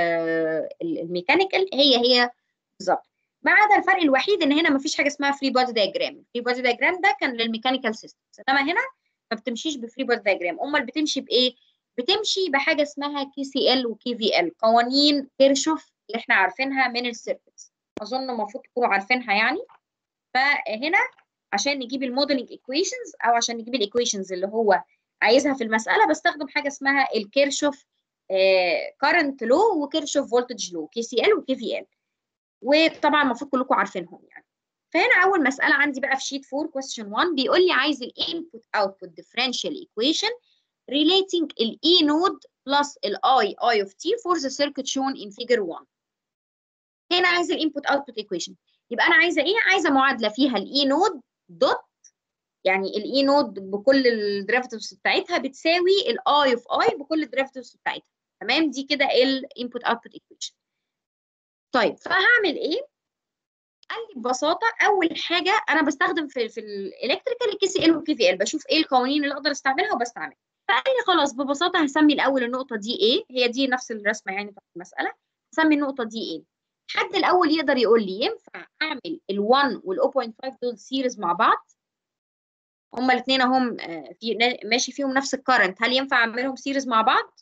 الميكانيكال هي هي بالظبط ما عدا الفرق الوحيد ان هنا مفيش حاجه اسمها فري بودي دايجرام فري بودي دايجرام ده كان للميكانيكال سيستمز انما هنا ما بتمشيش بفري بودي دايجرام امال بتمشي بايه بتمشي بحاجه اسمها كي سي ال وكي في ال قوانين كيرشوف اللي احنا عارفينها من السيركتس اظن المفروض تكونوا عارفينها يعني فهنا عشان نجيب الموديلنج ايكويشنز او عشان نجيب الايكويشنز اللي هو عايزها في المساله بستخدم حاجه اسمها الكيرشوف كارنت لو وكيرشوف فولتج لو كي سي ال وكي في ال وطبعا المفروض كلكم عارفينهم يعني فهنا اول مساله عندي بقى في شيت 4 question 1 بيقول لي عايز الانبوت اوتبوت differential equation relating ال E node plus ال I I of T for the circuit shown in figure 1 هنا عايز الانبوت اوتبوت equation يبقى انا عايزه ايه عايزه معادله فيها ال E node دوت يعني ال E node بكل الديريفاتيفز بتاعتها بتساوي ال I of I بكل الديريفاتيفز بتاعتها تمام دي كده الانبوت اوتبوت equation طيب فهعمل ايه قال لي ببساطه اول حاجه انا بستخدم في في الالكتريكال الكي سي ال والكي في ال بشوف ايه القوانين اللي اقدر استعملها وبستعملها فقال لي خلاص ببساطه هسمي الاول النقطه دي ايه هي دي نفس الرسمه يعني بتاعت المساله هسمي النقطه دي ايه حد الاول يقدر يقول لي ينفع اعمل ال1 وال0.5 دول سيريز مع بعض هما الاثنين اهم في ماشي فيهم نفس الكرنت هل ينفع اعملهم سيريز مع بعض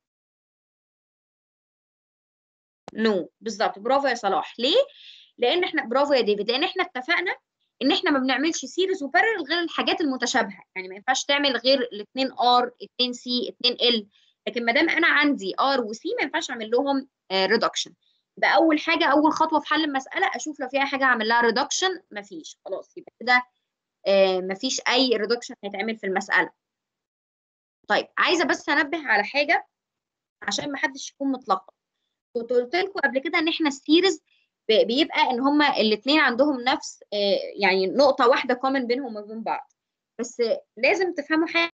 نو no. بالظبط برافو يا صلاح ليه لان احنا برافو يا ديفيد لان احنا اتفقنا ان احنا ما بنعملش سيريز وبارل غير الحاجات المتشابهه يعني ما ينفعش تعمل غير الاثنين ار 2 سي 2 ال لكن ما دام انا عندي ار وسي ما ينفعش اعمل لهم ريدكشن يبقى اول حاجه اول خطوه في حل المساله اشوف لو فيها حاجه اعمل لها ريدكشن ما فيش خلاص يبقى كده ما فيش اي ريدكشن هيتعمل في المساله طيب عايزه بس انبه على حاجه عشان ما حدش يكون متلخبط كنت قلت لكم قبل كده ان احنا السيريز بيبقى ان هما الاثنين عندهم نفس يعني نقطه واحده كومن بينهم وبين بعض بس لازم تفهموا حاجه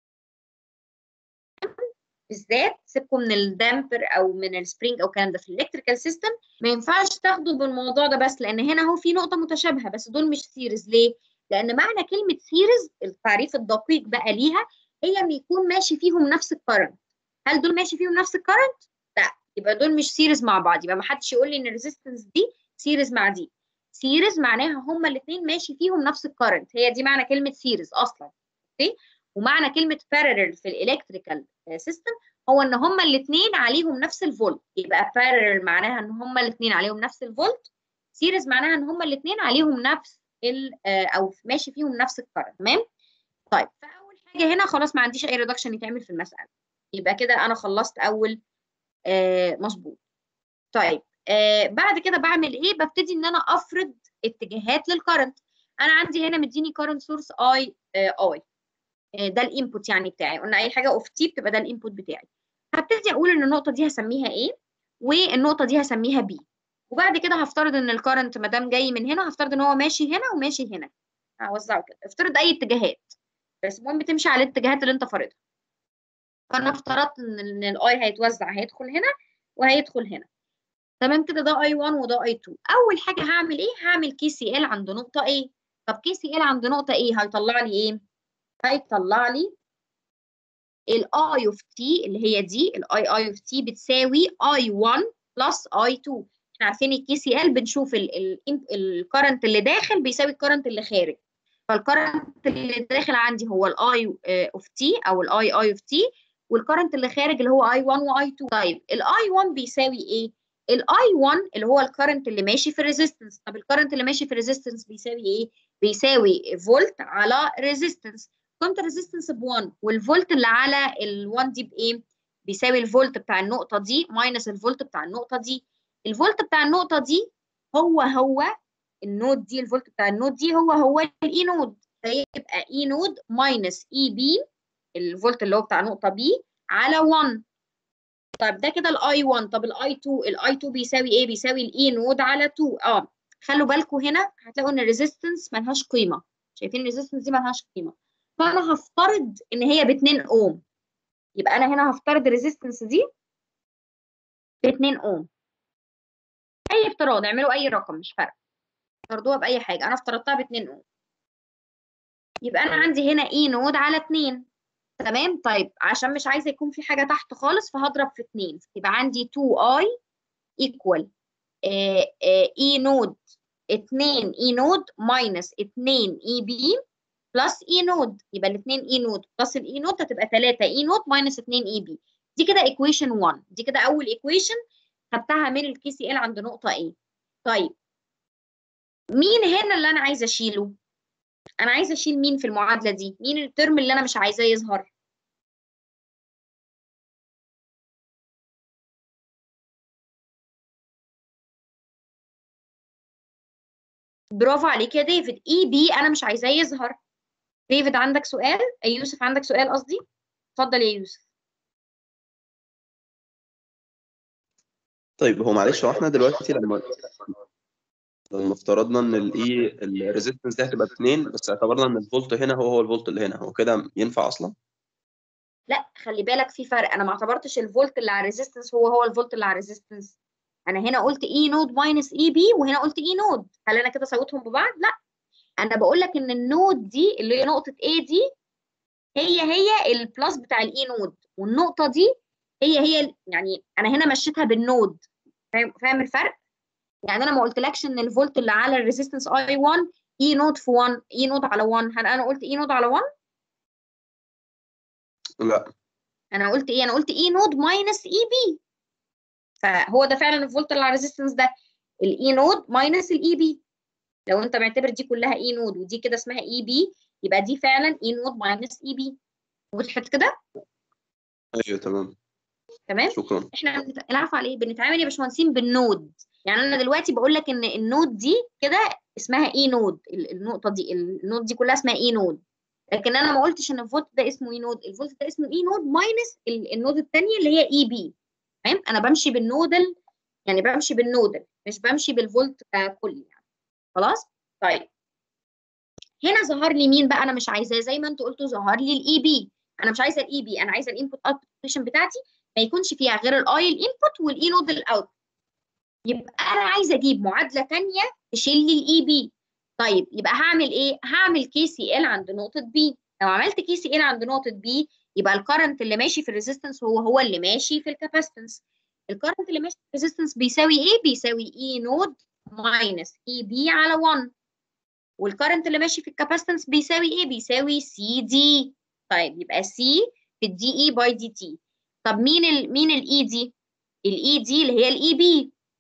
بالذات سيبكم من الدامبر او من السبرينج او الكلام ده في الالكتريكال سيستم ما ينفعش تاخدوا بالموضوع ده بس لان هنا هو في نقطه متشابهه بس دول مش سيريز ليه لان معنى كلمه سيريز التعريف الدقيق بقى ليها هي ان يكون ماشي فيهم نفس الكرنت هل دول ماشي فيهم نفس الكرنت لا يبقى دول مش سيريز مع بعض يبقى ما حدش يقول لي ان الريزيستنس دي سيريز مع دي سيريز معناها هما الاثنين ماشي فيهم نفس الكرنت هي دي معنى كلمه سيريز اصلا اوكي ومعنى كلمه بارلل في الالكتريكال سيستم هو ان هما الاثنين عليهم نفس الفولت يبقى بارلل معناها ان هما الاثنين عليهم نفس الفولت سيريز معناها ان هما الاثنين عليهم نفس ال آه، او ماشي فيهم نفس الكرنت تمام طيب فاول حاجه هنا خلاص ما عنديش اي ريدكشن يتعمل في المساله يبقى كده انا خلصت اول آه مظبوط طيب آه بعد كده بعمل ايه ببتدي ان انا افرض اتجاهات للكرنت انا عندي هنا مديني كرنت سورس اي اي ده الانبوت يعني بتاعي قلنا اي حاجه اوف تي بتبقى ده الانبوت بتاعي هبتدي اقول ان النقطه دي هسميها ايه والنقطه دي هسميها بي وبعد كده هفترض ان الكرنت ما دام جاي من هنا هفترض ان هو ماشي هنا وماشي هنا هوزعه كده افترض اي اتجاهات بس المهم تمشي على الاتجاهات اللي انت فارضها فانا افترضت ان ان الاي هيتوزع هيدخل هنا وهيدخل هنا تمام كده ده اي 1 وده اي 2 اول حاجه هعمل ايه هعمل كي سي ال عند نقطه ايه طب كي سي ال عند نقطه ايه هيطلع لي ايه هيطلع لي الاي اوف تي اللي هي دي الاي اي اوف تي بتساوي اي 1 بلس اي 2 احنا عارفين الكي سي ال بنشوف الكرنت اللي داخل بيساوي الكرنت اللي خارج فالكرنت اللي داخل عندي هو الاي اوف تي او الاي اي اوف تي والكرنت اللي خارج اللي هو اي 1 واي 2 طيب الاي 1 بيساوي ايه الاي 1 اللي هو الكرنت اللي ماشي في الريزيستنس طب الكرنت اللي ماشي في الريزيستنس بيساوي ايه بيساوي فولت على ريزيستنس قيمه الريزيستنس ب 1 والفولت اللي على ال 1 دي بايه بيساوي الفولت بتاع النقطه دي ماينس الفولت بتاع النقطه دي الفولت بتاع النقطه دي هو هو النود دي الفولت بتاع النود دي هو هو الاي نود فيبقى اي نود ماينس اي بي الفولت اللي هو بتاع نقطه بي على 1 طيب ده كده الاي 1 طب الاي 2 الاي 2 بيساوي ايه بيساوي الاي نود على 2 اه خلوا بالكم هنا هتلاقوا ان الريزيستنس ملهاش قيمه شايفين الريزيستنس دي ملهاش قيمه فانا هفترض ان هي ب 2 اوم يبقى انا هنا هفترض الريزيستنس دي ب 2 اوم اي افتراض اعملوا اي رقم مش فارقه افترضوها باي حاجه انا افترضتها ب 2 اوم يبقى انا عندي هنا اي نود على 2 تمام طيب عشان مش عايزه يكون في حاجه تحت خالص فهضرب في 2 يبقى عندي 2 اي ايكوال اي نود 2 اي نود ماينس 2 اي بي بلس اي نود يبقى الاثنين اي نود بلس الاي نود هتبقى 3 اي نود ماينس 2 اي بي دي كده ايكويشن 1 دي كده اول ايكويشن خدتها من الكي سي ال عند نقطه ايه طيب مين هنا اللي انا عايزه اشيله انا عايزه اشيل مين في المعادله دي مين الترم اللي انا مش عايزاه يظهر برافو عليك يا ديفيد اي بي انا مش عايزاه يظهر ديفيد عندك سؤال اي يوسف عندك سؤال قصدي اتفضل يا يوسف طيب هو معلش هو احنا دلوقتي لما لما افترضنا ان الاي الريزيستنس دي هتبقى باتنين بس اعتبرنا ان الفولت هنا هو هو الفولت اللي هنا هو كده ينفع اصلا؟ لا خلي بالك في فرق انا ما اعتبرتش الفولت اللي على الريزيستنس هو هو الفولت اللي على الريزيستنس انا هنا قلت اي نود ماينس اي بي وهنا قلت اي نود هل انا كده سويتهم ببعض لا انا بقول لك ان النود دي اللي هي نقطه A دي هي هي البلس بتاع الاي نود والنقطه دي هي هي يعني انا هنا مشيتها بالنود فاهم فاهم الفرق يعني انا ما قلتلكش ان الفولت اللي على الريزيستنس اي 1 اي نود في 1 اي نود على 1 هل انا قلت اي نود على 1 لا انا قلت ايه انا قلت اي نود ماينس اي بي فهو ده فعلا الفولت اللي على الريزيستنس ده الاي نود ماينس الاي بي لو انت معتبر دي كلها اي نود ودي كده اسمها اي بي يبقى دي فعلا اي نود ماينس اي بي وضحت كده ايوه تمام تمام شكرا احنا بنت- العفو عليه بنتعامل يا باشمهندسين بالنود يعني انا دلوقتي بقول لك ان النود دي كده اسمها اي نود ال- النقطه دي النود دي كلها اسمها اي نود لكن انا ما قلتش ان الفولت ده اسمه اي نود الفولت ده اسمه اي نود ماينس ال- النود الثانيه اللي هي اي بي فاهم انا بمشي بالنودل يعني بمشي بالنودل مش بمشي بالفولت ككل يعني خلاص طيب هنا ظهر لي مين بقى انا مش عايزاه زي ما انتوا قلتوا ظهر لي الاي بي انا مش عايزه الاي بي انا عايزه الانبوت اوتبوت بتاعتي ما يكونش فيها غير الاي الانبوت والاي نود الاوت يبقى انا عايزه اجيب معادله ثانيه تشيل لي الاي بي طيب يبقى هعمل ايه هعمل كي سي ال عند نقطه بي لو عملت كي سي ال عند نقطه بي يبقى الكرنت اللي ماشي في الريزيستنس هو هو اللي ماشي في الكاباسيتنس الكرنت اللي ماشي في الريزيستنس بيساوي ايه بيساوي اي نود ماينس اي بي على 1 والكرنت اللي ماشي في الكاباسيتنس بيساوي ايه بيساوي سي دي طيب يبقى سي في الدي اي باي دي تي طب مين ال مين الاي دي الاي دي اللي هي الاي بي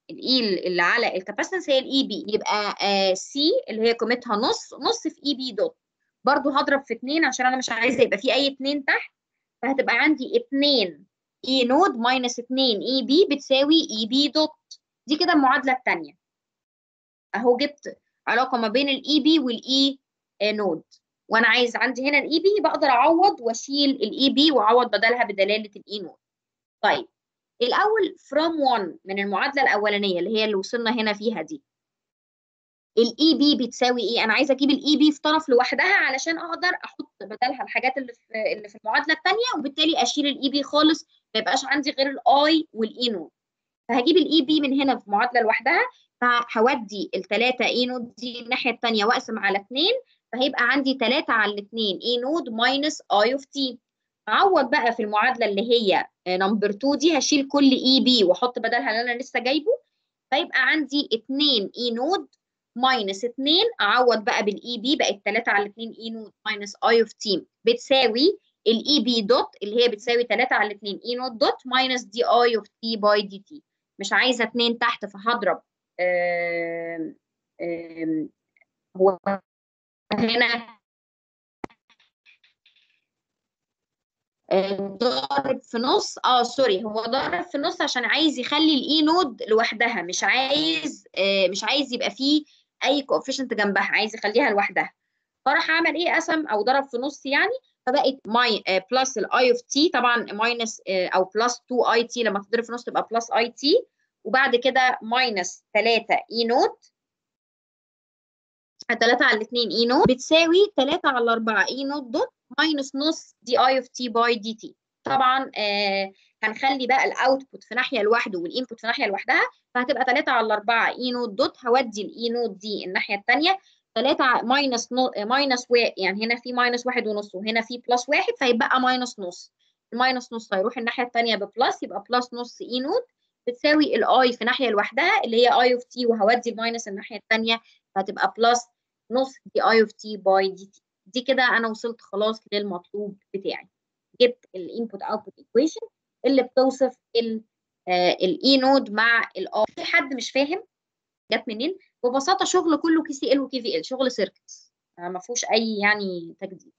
الاي اللي على الكاباسيتنس هي الاي بي يبقى سي اللي هي قيمتها نص نص في اي بي دوت برضو هضرب في 2 عشان انا مش عايزه يبقى في اي 2 تحت فهتبقى عندي 2 اي نود ماينس 2 اي بي بتساوي اي بي دوت دي كده المعادله الثانيه اهو جبت علاقه ما بين الاي بي والاي نود وانا عايز عندي هنا الاي بي بقدر اعوض واشيل الاي بي واعوض بدلها بدلاله الاي نود طيب الاول from 1 من المعادله الاولانيه اللي هي اللي وصلنا هنا فيها دي الاي بي بتساوي ايه انا عايزه اجيب الاي بي في طرف لوحدها علشان اقدر احط بدلها الحاجات اللي في اللي في المعادله الثانيه وبالتالي اشيل الاي بي خالص ما يبقاش عندي غير الاي والاي نود فهجيب الاي بي من هنا في معادله لوحدها فهودي الثلاثه اي نود دي الناحيه الثانيه واقسم على 2 فهيبقى عندي 3 على 2 اي نود ماينس اي اوف تي اعوض بقى في المعادله اللي هي نمبر 2 دي هشيل كل اي بي واحط بدلها اللي انا لسه جايبه فيبقى عندي 2 اي نود ماينس 2 اعوض بقى بالاي بي بقت 3 على 2 اي نود ماينس اي اوف تي بتساوي الاي بي دوت اللي هي بتساوي 3 على 2 اي نود دوت ماينس دي اي اوف تي باي دي تي مش عايزه 2 تحت فهضرب آم آم هو هنا ضارب في نص اه سوري هو ضارب في نص عشان عايز يخلي الاي نود لوحدها مش عايز آه مش عايز يبقى فيه اي كوفيشنت جنبها عايز يخليها لوحدها فراح عمل ايه قسم او ضرب في نص يعني فبقت ماي آه بلس الاي اوف تي طبعا ماينس آه او بلس 2 اي تي لما تضرب في نص تبقى بلس اي تي وبعد كده ماينس 3 اي نود 3 على 2 اي نود بتساوي 3 على 4 اي نود دوت ماينس نص دي اي اوف تي باي دي تي طبعا آه هنخلي بقى الاوتبوت في ناحيه لوحده والانبوت في ناحيه لوحدها فهتبقى 3 على 4 اي نود دوت هودي الاي نود دي الناحيه الثانيه 3 ماينس نو... ماينس و... يعني هنا في ماينس واحد ونص وهنا في بلس واحد فيبقى ماينس نص الماينس نص هيروح الناحيه الثانيه ببلس يبقى بلس نص اي نود بتساوي الاي في ناحيه لوحدها اللي هي اي اوف تي وهودي الماينس الناحيه الثانيه فهتبقى بلس نص دي اي اوف تي باي دي تي دي كده انا وصلت خلاص للمطلوب بتاعي جبت الانبوت اوتبوت ايكويشن اللي بتوصف الاي نود مع الار في حد مش فاهم جت منين ببساطه شغل كله كي سي ال وكي في ال شغل سيركتس ما فيهوش اي يعني تجديد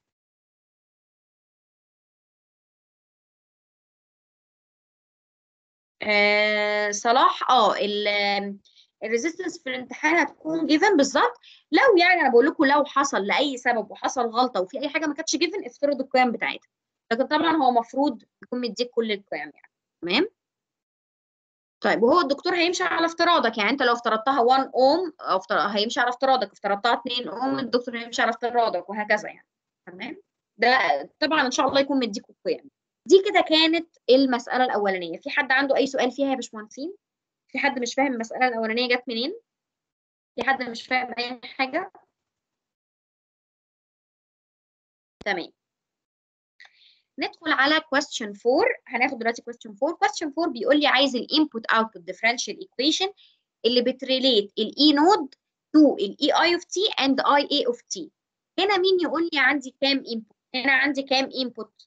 آه صلاح اه الريزيستنس في الامتحان هتكون جيفن بالظبط لو يعني انا بقول لكم لو حصل لاي سبب وحصل غلطه وفي اي حاجه ما كانتش جيفن افترضوا القيم بتاعتها لكن طبعا هو المفروض يكون مديك كل القيم يعني تمام طيب وهو الدكتور هيمشي على افتراضك يعني انت لو افترضتها 1 اوم افتر... هيمشي على افتراضك افترضتها 2 اوم الدكتور هيمشي على افتراضك وهكذا يعني تمام ده طبعا ان شاء الله يكون مديك القيم دي كده كانت المساله الاولانيه في حد عنده اي سؤال فيها يا باشمهندسين في حد مش فاهم المسألة الأولانية جت منين؟ في حد مش فاهم أي حاجة؟ تمام ندخل على question 4 هناخد دلوقتي question 4 question 4 بيقول لي عايز ال input output differential equation اللي بتريليت ال E node to ال EI of T and IA of T هنا مين يقول لي عندي كام input؟ هنا عندي كام input؟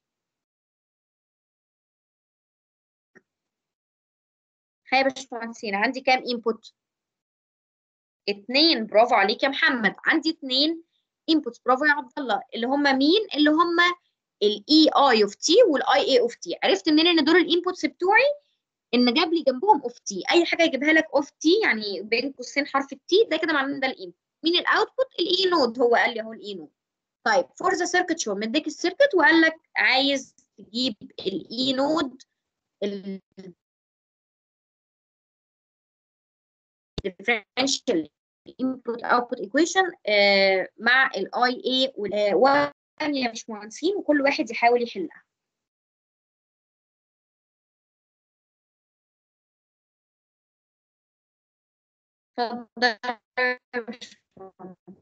هيا يا باشمهندسين عندي كام انبوت؟ اتنين برافو عليك يا محمد عندي اتنين انبوتس برافو يا عبد الله اللي هم مين؟ اللي هم الاي اي اوف تي والاي اي اوف تي عرفت منين ان دول الانبوتس بتوعي؟ ان جاب لي جنبهم اوف تي اي حاجه يجيبها لك اوف تي يعني بين قوسين حرف التي ده كده معناه ان ده الانبوت مين الاوتبوت؟ الاي نود هو قال لي اهو الاي نود طيب فور ذا سيركت شو مديك السيركت وقال لك عايز تجيب الاي نود differential input output equation uh, مع ال IA وال يا باشمهندسين وكل واحد يحاول يحلها. اتفضل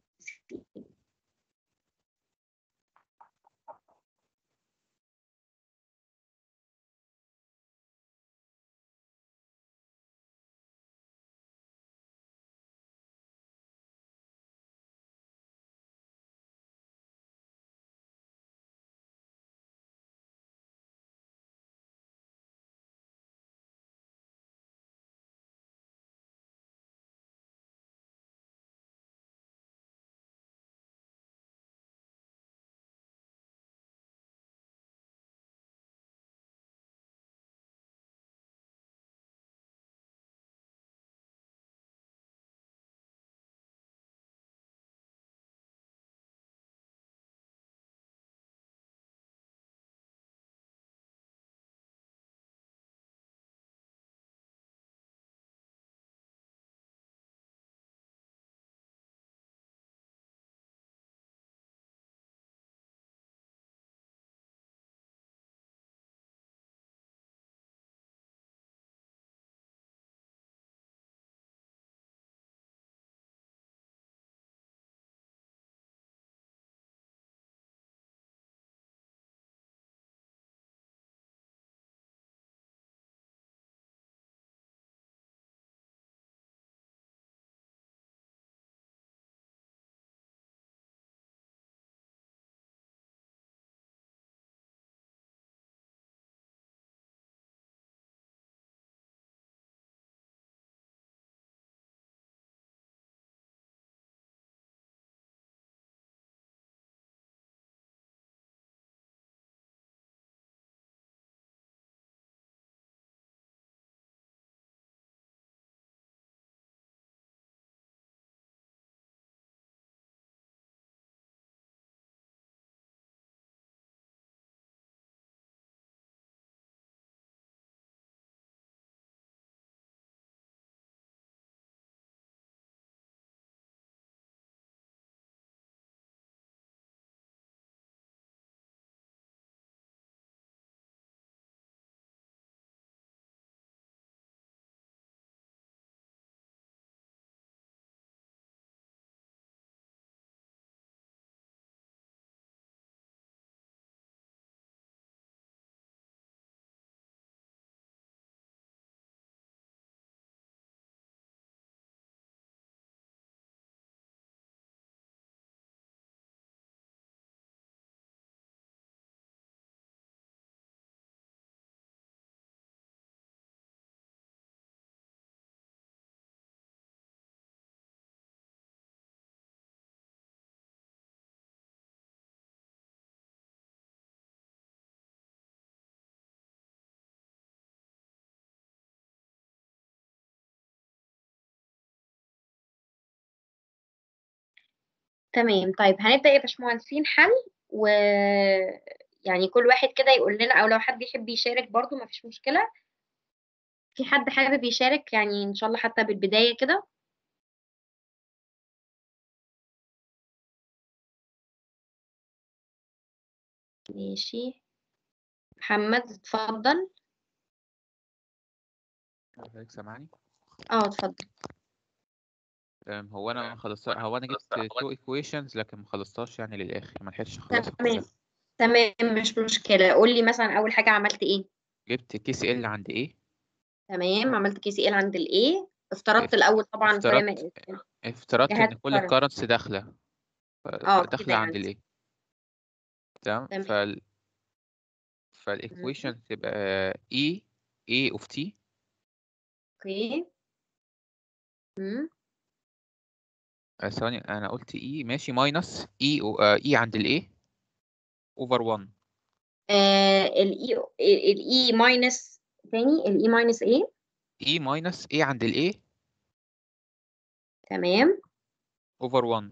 تمام طيب هنبدأ يا باشمهندسين حل و يعني كل واحد كده يقول لنا او لو حد يحب يشارك برضو مفيش مشكلة في حد حابب يشارك يعني ان شاء الله حتى بالبداية كده ماشي محمد اتفضل حضرتك سامعني اه اتفضل أم، هو انا ما خلصت هو انا جبت تو equations لكن ما خلصتهاش يعني للاخر ما لحقتش اخلصها تمام كلها تمام مش مشكلة قول لي مثلا اول حاجة عملت ايه جبت كي سي ال عند ايه تمام عملت كي سي ال عند الايه افترضت اف- الاول طبعا زي ما افترضت افترضت جهات ان كل الكرنت. الكارنتس داخله ف- اه داخله كده عند يعني الايه تمام تمام. فال فالايكويشن تبقى E A of T اوكي مم. آه، ثواني انا قلت E ماشي ماينس E و- آه، E عند الايه اوفر 1 آه الاي الاي ماينس تاني الاي ماينس ايه E ماينس A عند الايه تمام اوفر 1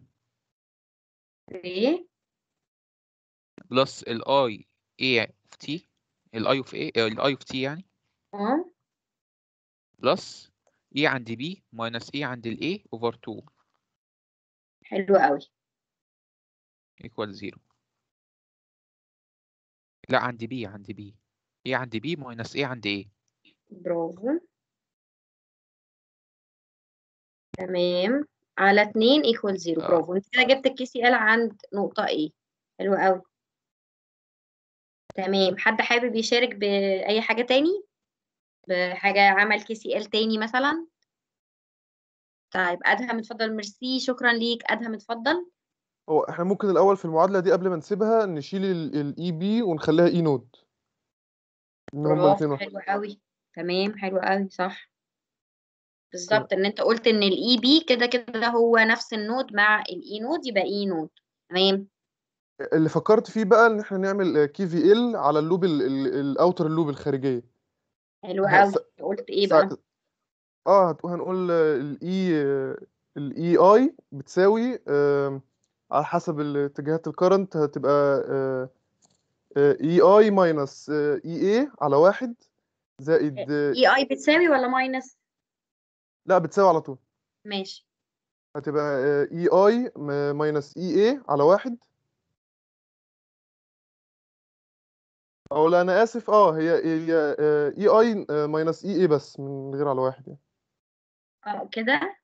اوكي بلس الاي A of T الاي of A الاي of T يعني اه بلس E عند B ماينس E عند الايه اوفر 2 حلو قوي equal 0 لا عند B عند B E عند B ماينس A عند A برافو تمام على 2 ايكوال 0 آه. برافو انت كده جبت الكي سي ال عند نقطة ايه حلو قوي تمام حد حابب يشارك بأي حاجة تاني بحاجة عمل كي سي ال تاني مثلا طيب ادهم اتفضل ميرسي شكرا ليك ادهم اتفضل هو احنا ممكن الاول في المعادله دي قبل ما نسيبها نشيل الاي بي ونخليها اي نود ان هما الاثنين برافو واحد حلو قوي تمام حلو قوي صح بالظبط ان انت قلت ان الاي بي كده كده هو نفس النود مع الاي نود يبقى اي نود تمام اللي فكرت فيه بقى ان احنا نعمل كي في ال على اللوب الاوتر اللوب الخارجيه حلو ه- قوي س- قلت ايه سا- بقى اه هت- هنقول الاي الاي اي بتساوي آم، على حسب اتجاهات الكرنت هتبقى اي اي ماينس اي اي على واحد زائد آه، اي اي بتساوي ولا ماينس لا بتساوي على طول ماشي هتبقى اي اي ماينس اي اي على واحد او لا انا اسف اه هي هي اي اي ماينس اي اي بس من غير على واحد يعني اه كده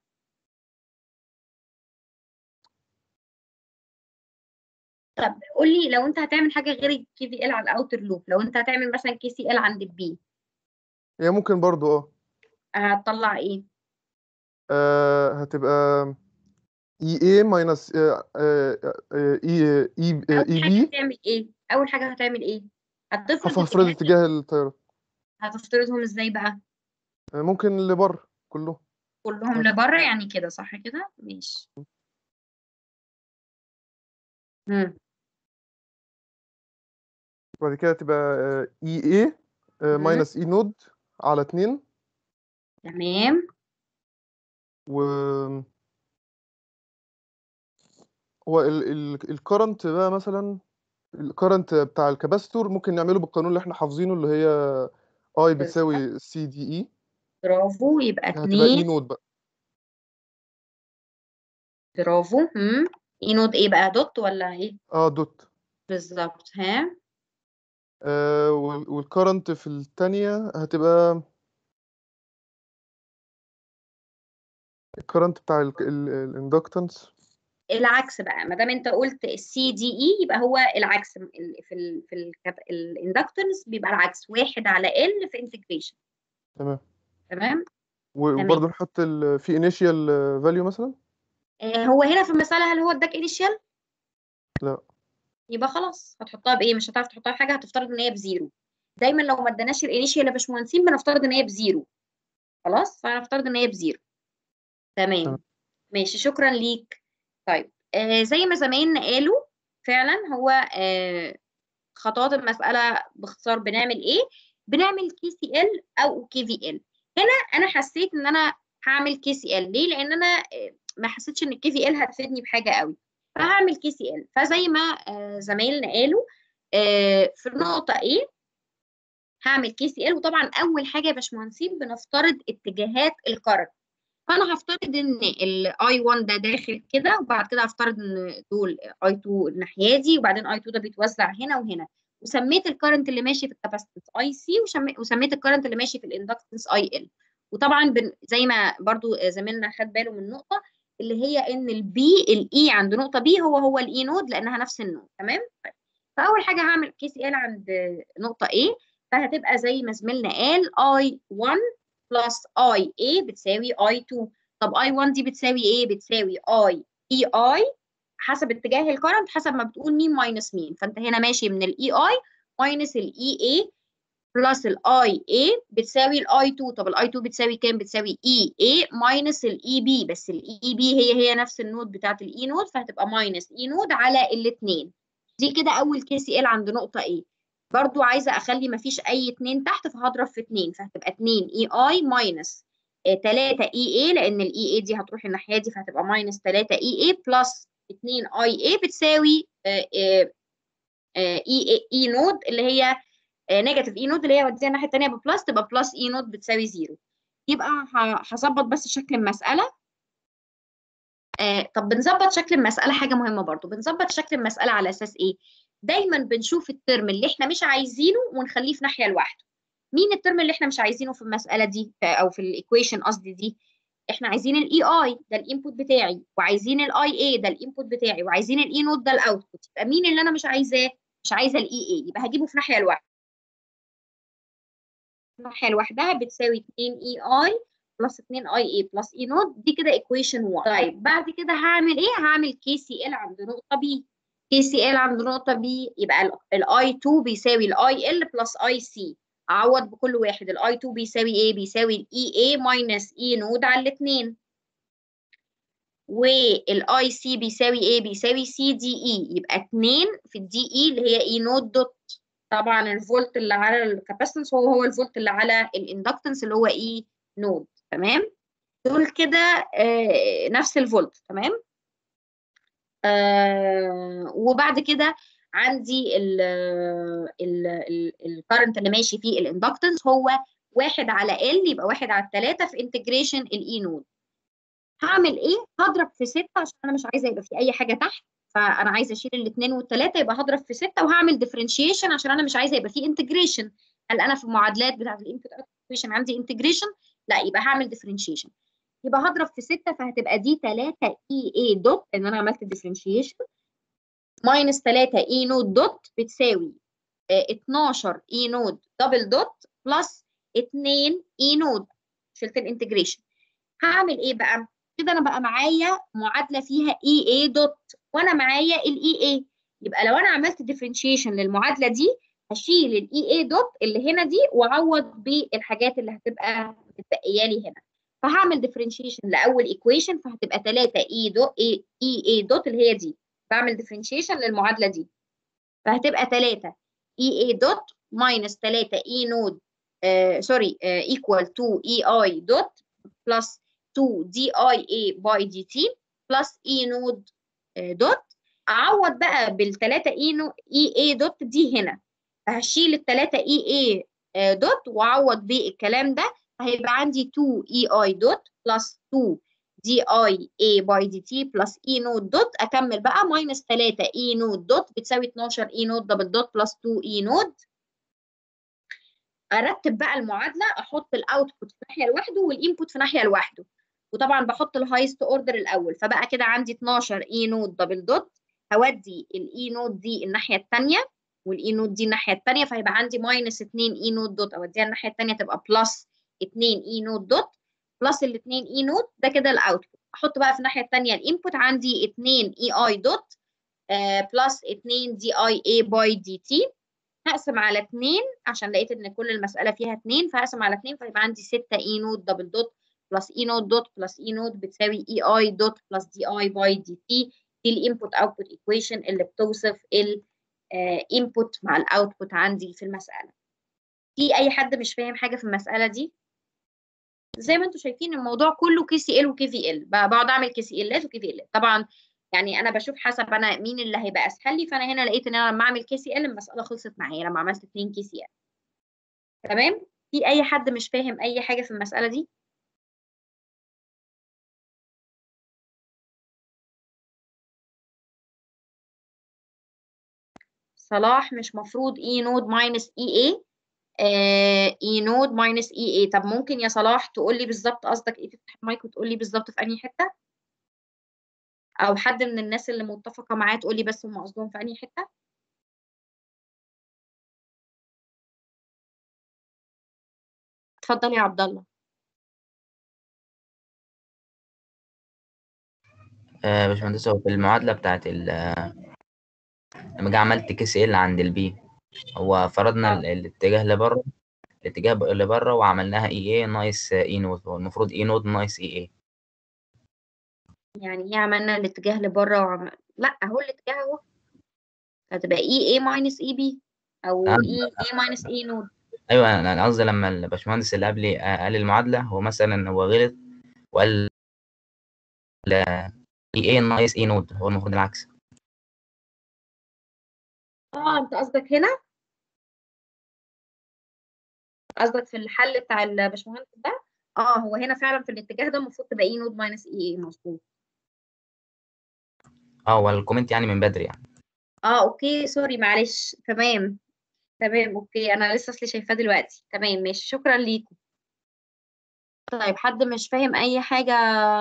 طب قول لي لو انت هتعمل حاجه غير الكي في ال على الاوتر لوب لو انت هتعمل مثلا كي سي ال عند البي هي ممكن برضو اه هتطلع ايه آه، هتبقى اي اي ماينس اي اي اي اول حاجه بي هتعمل ايه اول حاجه هتعمل ايه هتفرض هفرض اتجاهات اتجاه التيارات هتفترضهم ازاي بقى آه، ممكن لبره كلهم كلهم طب. لبره يعني كده صح كده ماشي امم بعد كده تبقى اي اي مم. ماينس اي نود على اتنين تمام و هو الكرنت بقى مثلا الكرنت بتاع الكاباستور ممكن نعمله بالقانون اللي احنا حافظينه اللي هي اي بتساوي سي دي اي برافو يبقى هتبقى اي اتنين نود بقى برافو امم اي نود ايه بقى دوت ولا ايه اه دوت بالظبط ها آه وال- والكرنت في التانية هتبقى الكرنت بتاع الاندكتنس العكس بقى ما دام انت قلت السي دي اي يبقى هو العكس ال- في ال في الاندكتنس بيبقى العكس واحد على ال في انتجريشن تمام تمام و- تمام. وبرضه نحط ال- في انيشيال فاليو مثلا آه هو هنا في المسألة هل هو اداك انيشال لا يبقى خلاص هتحطها بايه مش هتعرف تحطها بحاجه هتفترض ان هي بزيرو دايما لو ما اداناش الانيشال يا باشمهندسين بنفترض ان هي بزيرو خلاص فهنفترض ان هي بزيرو تمام تمام. ماشي شكرا ليك طيب آه زي ما زمايلنا قالوا فعلا هو آه خطوات المساله باختصار بنعمل ايه بنعمل كي سي ال او كي في ال هنا انا حسيت ان انا هعمل كي سي ال ليه لان انا آه، ما حسيتش ان الكي في ال هتفيدني بحاجه قوي فهعمل كي سي ال فزي ما آه، زمايلنا قالوا آه، في النقطه A هعمل كي سي ال وطبعا اول حاجه يا باشمهندسين بنفترض اتجاهات الكرنت فانا هفترض ان الاي 1 ده داخل كده وبعد كده هفترض ان دول اي 2 الناحيه دي وبعدين اي 2 ده بيتوزع هنا وهنا وسميت الكرنت اللي ماشي في الكاباسيتنس اي سي وسميت الكرنت اللي ماشي في الاندكتنس اي ال وطبعا بن زي ما برضو زميلنا خد باله من نقطه اللي هي ان البي الاي عند نقطه بي هو هو الاي نود لانها نفس النود تمام طيب. فاول حاجه هعمل كي سي ال عند نقطه A فهتبقى زي ما زميلنا قال اي 1 بلس اي اي بتساوي اي 2 طب اي 1 دي بتساوي ايه بتساوي اي اي اي حسب اتجاه الكرنت حسب ما بتقول مين ماينس مين فانت هنا ماشي من الاي اي ماينس الاي اي بلس الاي اي بتساوي الاي 2 طب الاي 2 بتساوي كام بتساوي اي اي ماينس الاي بي بس الاي بي هي هي نفس النود بتاعت الاي نود فهتبقى ماينس اي نود على الاثنين دي كده اول كي سي ال عند نقطه A برضو عايزه اخلي مفيش اي اتنين تحت فهضرب في اتنين فهتبقى 2 اي اي ماينس 3 اي اي لان الاي اي دي هتروح الناحيه دي فهتبقى ماينس 3 اي اي بلس 2 اي اي بتساوي اي اي نود اللي هي نيجاتيف اي نود اللي هي وديها الناحيه الثانيه ببلس تبقى بلس اي نود بتساوي زيرو يبقى هظبط بس شكل المساله آه طب بنظبط شكل المساله حاجه مهمه برضو بنظبط شكل المساله على اساس ايه دايما بنشوف الترم اللي احنا مش عايزينه ونخليه في ناحيه لوحده مين الترم اللي احنا مش عايزينه في المساله دي او في الايكويشن قصدي دي احنا عايزين الاي اي ده الانبوت بتاعي وعايزين الاي اي ده الانبوت بتاعي وعايزين الاي نوت ده الاوتبوت يبقى مين اللي انا مش عايزاه مش عايزه الاي اي يبقى هجيبه في ناحيه لوحده ناحيه لوحدها بتساوي 2 اي اي بلس 2 اي اي بلس اي نوت دي كده ايكويشن 1 طيب بعد كده هعمل ايه هعمل كي سي ال عند نقطه بي كي سي ال عند نقطه بي يبقى الاي 2 بيساوي الاي ال بلس اي سي اعوض بكل واحد الاي 2 بيساوي ايه بيساوي الاي اي ماينس اي نود على الاثنين والاي سي بيساوي ايه بيساوي سي دي اي يبقى 2 في الدي اي اللي هي اي نود دوت طبعا الفولت اللي على الكاباسيتنس هو هو الفولت اللي على الاندكتنس اللي هو اي نود تمام دول كده آه نفس الفولت تمام آه وبعد كده عندي الكرنت اللي ماشي فيه الاندكتنس هو واحد على ال يبقى واحد على الثلاثة في انتجريشن الاي نود هعمل ايه؟ هضرب في 6 عشان انا مش عايزه يبقى في اي حاجه تحت فانا عايزه اشيل الاثنين والثلاثه يبقى هضرب في 6 وهعمل ديفرنشيشن عشان انا مش عايزه يبقى في انتجريشن هل انا في المعادلات بتاعت الانبوت ايكويشن عندي انتجريشن؟ لا يبقى هعمل ديفرنشيشن يبقى هضرب في 6 فهتبقى دي 3 اي اي دوت لان انا عملت ديفرنشيشن ماينس 3 اي نود دوت بتساوي 12 اي نود دبل دوت بلس 2 اي نود شلت الانتجريشن هعمل ايه بقى؟ كده انا بقى معايا معادله فيها اي اي دوت وانا معايا الاي اي يبقى لو انا عملت ديفرنشيشن للمعادله دي هشيل الاي اي دوت اللي هنا دي واعوض بالحاجات اللي هتبقى متبقيه لي هنا فهعمل ديفرنشيشن لاول ايكويشن فهتبقى 3 اي دوت اي اي دوت اللي هي دي بعمل ديفرنشيشن للمعادله دي فهتبقى 3 اي اي دوت ماينس 3 اي نود سوري ايكوال 2 اي اي دوت بلس 2 دي اي اي باي دي تي بلس اي نود دوت اعوض بقى بالثلاثه اي نو اي اي دوت دي هنا فهشيل الثلاثه اي اي دوت واعوض بالكلام ده هيبقى عندي 2 اي اي دوت بلس 2 دي اي اي باي دي تي بلس اي نود دوت اكمل بقى ماينس 3 اي نود دوت بتساوي 12 اي نود دبل دوت بلس 2 اي نود ارتب بقى المعادله احط الاوتبوت في ناحيه لوحده والانبوت في ناحيه لوحده وطبعا بحط الهايست اوردر الاول فبقى كده عندي 12 اي نود دبل دوت هودي الاي نود دي الناحيه الثانيه والاي نود دي الناحيه الثانيه فهيبقى عندي ماينس 2 اي نود دوت اوديها الناحيه الثانيه تبقى بلس 2 اي نود دوت بلس ال 2 اي نود ده كده الاوتبوت احط بقى في الناحيه الثانيه الانبوت عندي 2 اي اي دوت بلس 2 دي اي اي باي دي تي هقسم على 2 عشان لقيت ان كل المساله فيها 2 فهقسم على 2 فيبقى عندي 6 اي نود دبل دوت بلس اي نود دوت بلس اي نود بتساوي اي اي دوت بلس دي اي باي دي تي دي الانبوت اوتبوت ايكويشن اللي بتوصف الانبوت مع الاوتبوت عندي في المساله في اي حد مش فاهم حاجه في المساله دي زي ما انتم شايفين الموضوع كله كي سي ال وكي في ال بقعد اعمل كي سي الات وكي في الات طبعا يعني انا بشوف حسب انا مين اللي هيبقى اسهل لي فانا هنا لقيت ان انا لما اعمل كي سي ال المساله خلصت معايا لما عملت 2 كي سي ال تمام في اي حد مش فاهم اي حاجه في المساله دي صلاح مش مفروض اي نود ماينس اي اي اي نود ماينس اي اي طب ممكن يا صلاح تقول لي بالظبط قصدك ايه تفتح المايك وتقول لي بالظبط في انهي حته او حد من الناس اللي متفقه معاه تقول لي بس هم قصدهم في انهي حته اتفضل يا عبد الله آه باشمهندس هو في المعادلة بتاعت ال لما جه عملت كيس ال عند البي هو فرضنا ال- الاتجاه لبره الاتجاه ب- لبره وعملناها اي اي ناقص اي نود هو المفروض اي نود ناقص اي اي يعني ايه عملنا الاتجاه لبره وعم... لا اهو الاتجاه اهو هتبقى اي اي ماينس اي بي او آه. اي اي ماينس اي نود ايوه انا أنا قصدي لما الباشمهندس اللي قبلي آه، قال المعادلة هو مثلا هو غلط وقال اي اي ناقص اي نود هو المفروض العكس اه انت قصدك هنا قصدك في الحل بتاع الباشمهندس ده اه هو هنا فعلا في الاتجاه ده المفروض تبقى اي نود ماينس اي اي مظبوط اه هو الكومنت يعني من بدري يعني اه اوكي سوري معلش تمام تمام اوكي انا لسه اصلي شايفاه دلوقتي تمام ماشي شكرا ليكم طيب حد مش فاهم اي حاجة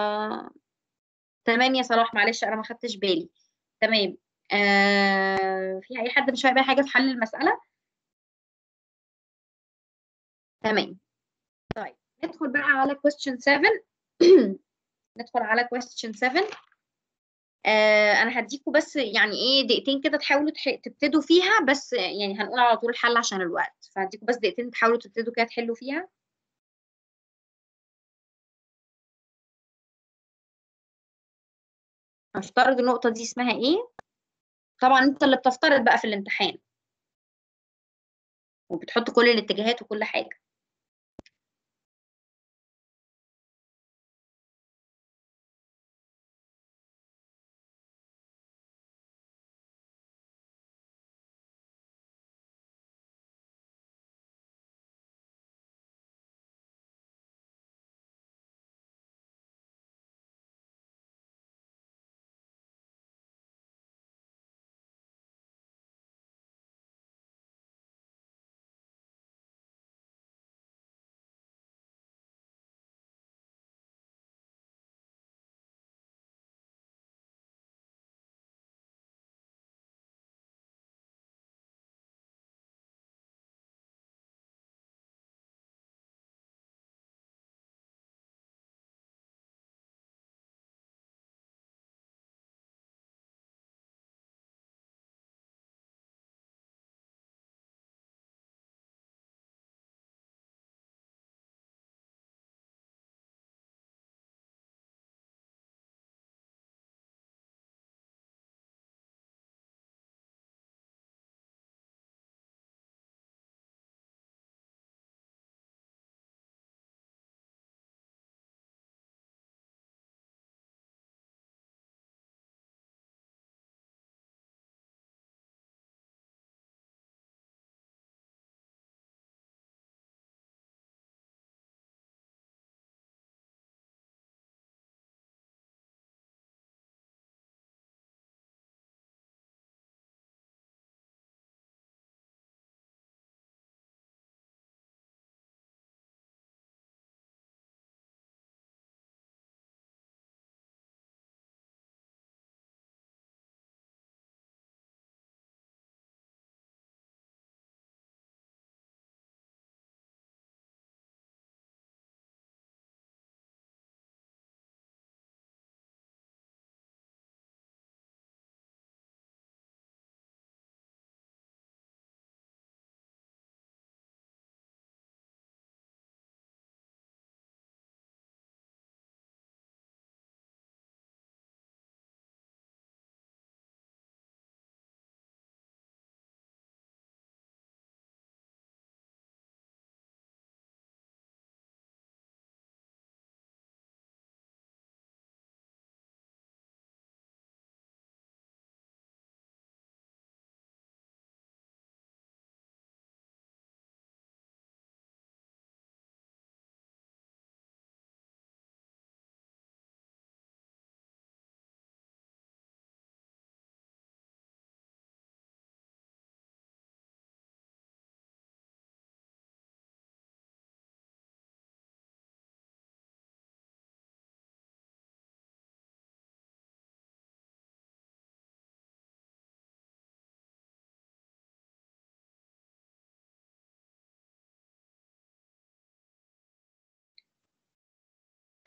تمام يا صلاح معلش انا ما خدتش بالي تمام آه في اي حد مش فاهم اي حاجة في حل المسألة تمام طيب ندخل بقى على question 7 ندخل على question 7 آه انا هديكوا بس يعني ايه دقيقتين كده تحاولوا تح... تبتدوا فيها بس يعني هنقول على طول الحل عشان الوقت فهديكوا بس دقيقتين تحاولوا تبتدوا كده تحلوا فيها هفترض النقطة دي اسمها ايه طبعا انت اللي بتفترض بقى في الامتحان وبتحط كل الاتجاهات وكل حاجة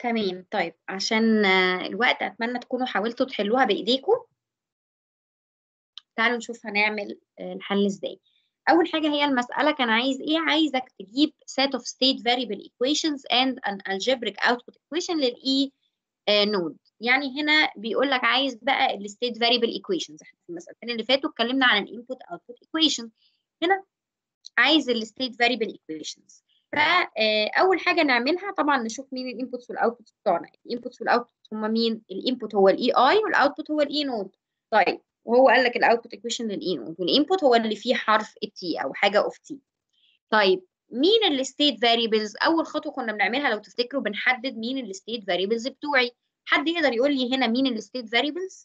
تمام طيب عشان آه، الوقت اتمنى تكونوا حاولتوا تحلوها بايديكم تعالوا نشوف هنعمل آه، الحل ازاي اول حاجه هي المساله كان عايز ايه عايزك تجيب set of state variable equations and an algebraic output equation للاي نود يعني هنا بيقول لك عايز بقى ال state variable equations احنا في المسألتين اللي فاتوا اتكلمنا عن ال input output equation هنا عايز ال state variable equations فاول حاجه نعملها طبعا نشوف مين الانبوتس والاوتبوتس بتوعنا الانبوتس والاوتبوتس هم مين الانبوت هو الاي اي والاوتبوت هو الاي نود طيب وهو قال لك الاوتبوت ايكويشن للاي نود والانبوت هو اللي فيه حرف التي او حاجه اوف تي طيب مين الستيت فاريبلز اول خطوه كنا بنعملها لو تفتكروا بنحدد مين الستيت فاريبلز بتوعي حد يقدر يقول لي هنا مين الستيت فاريبلز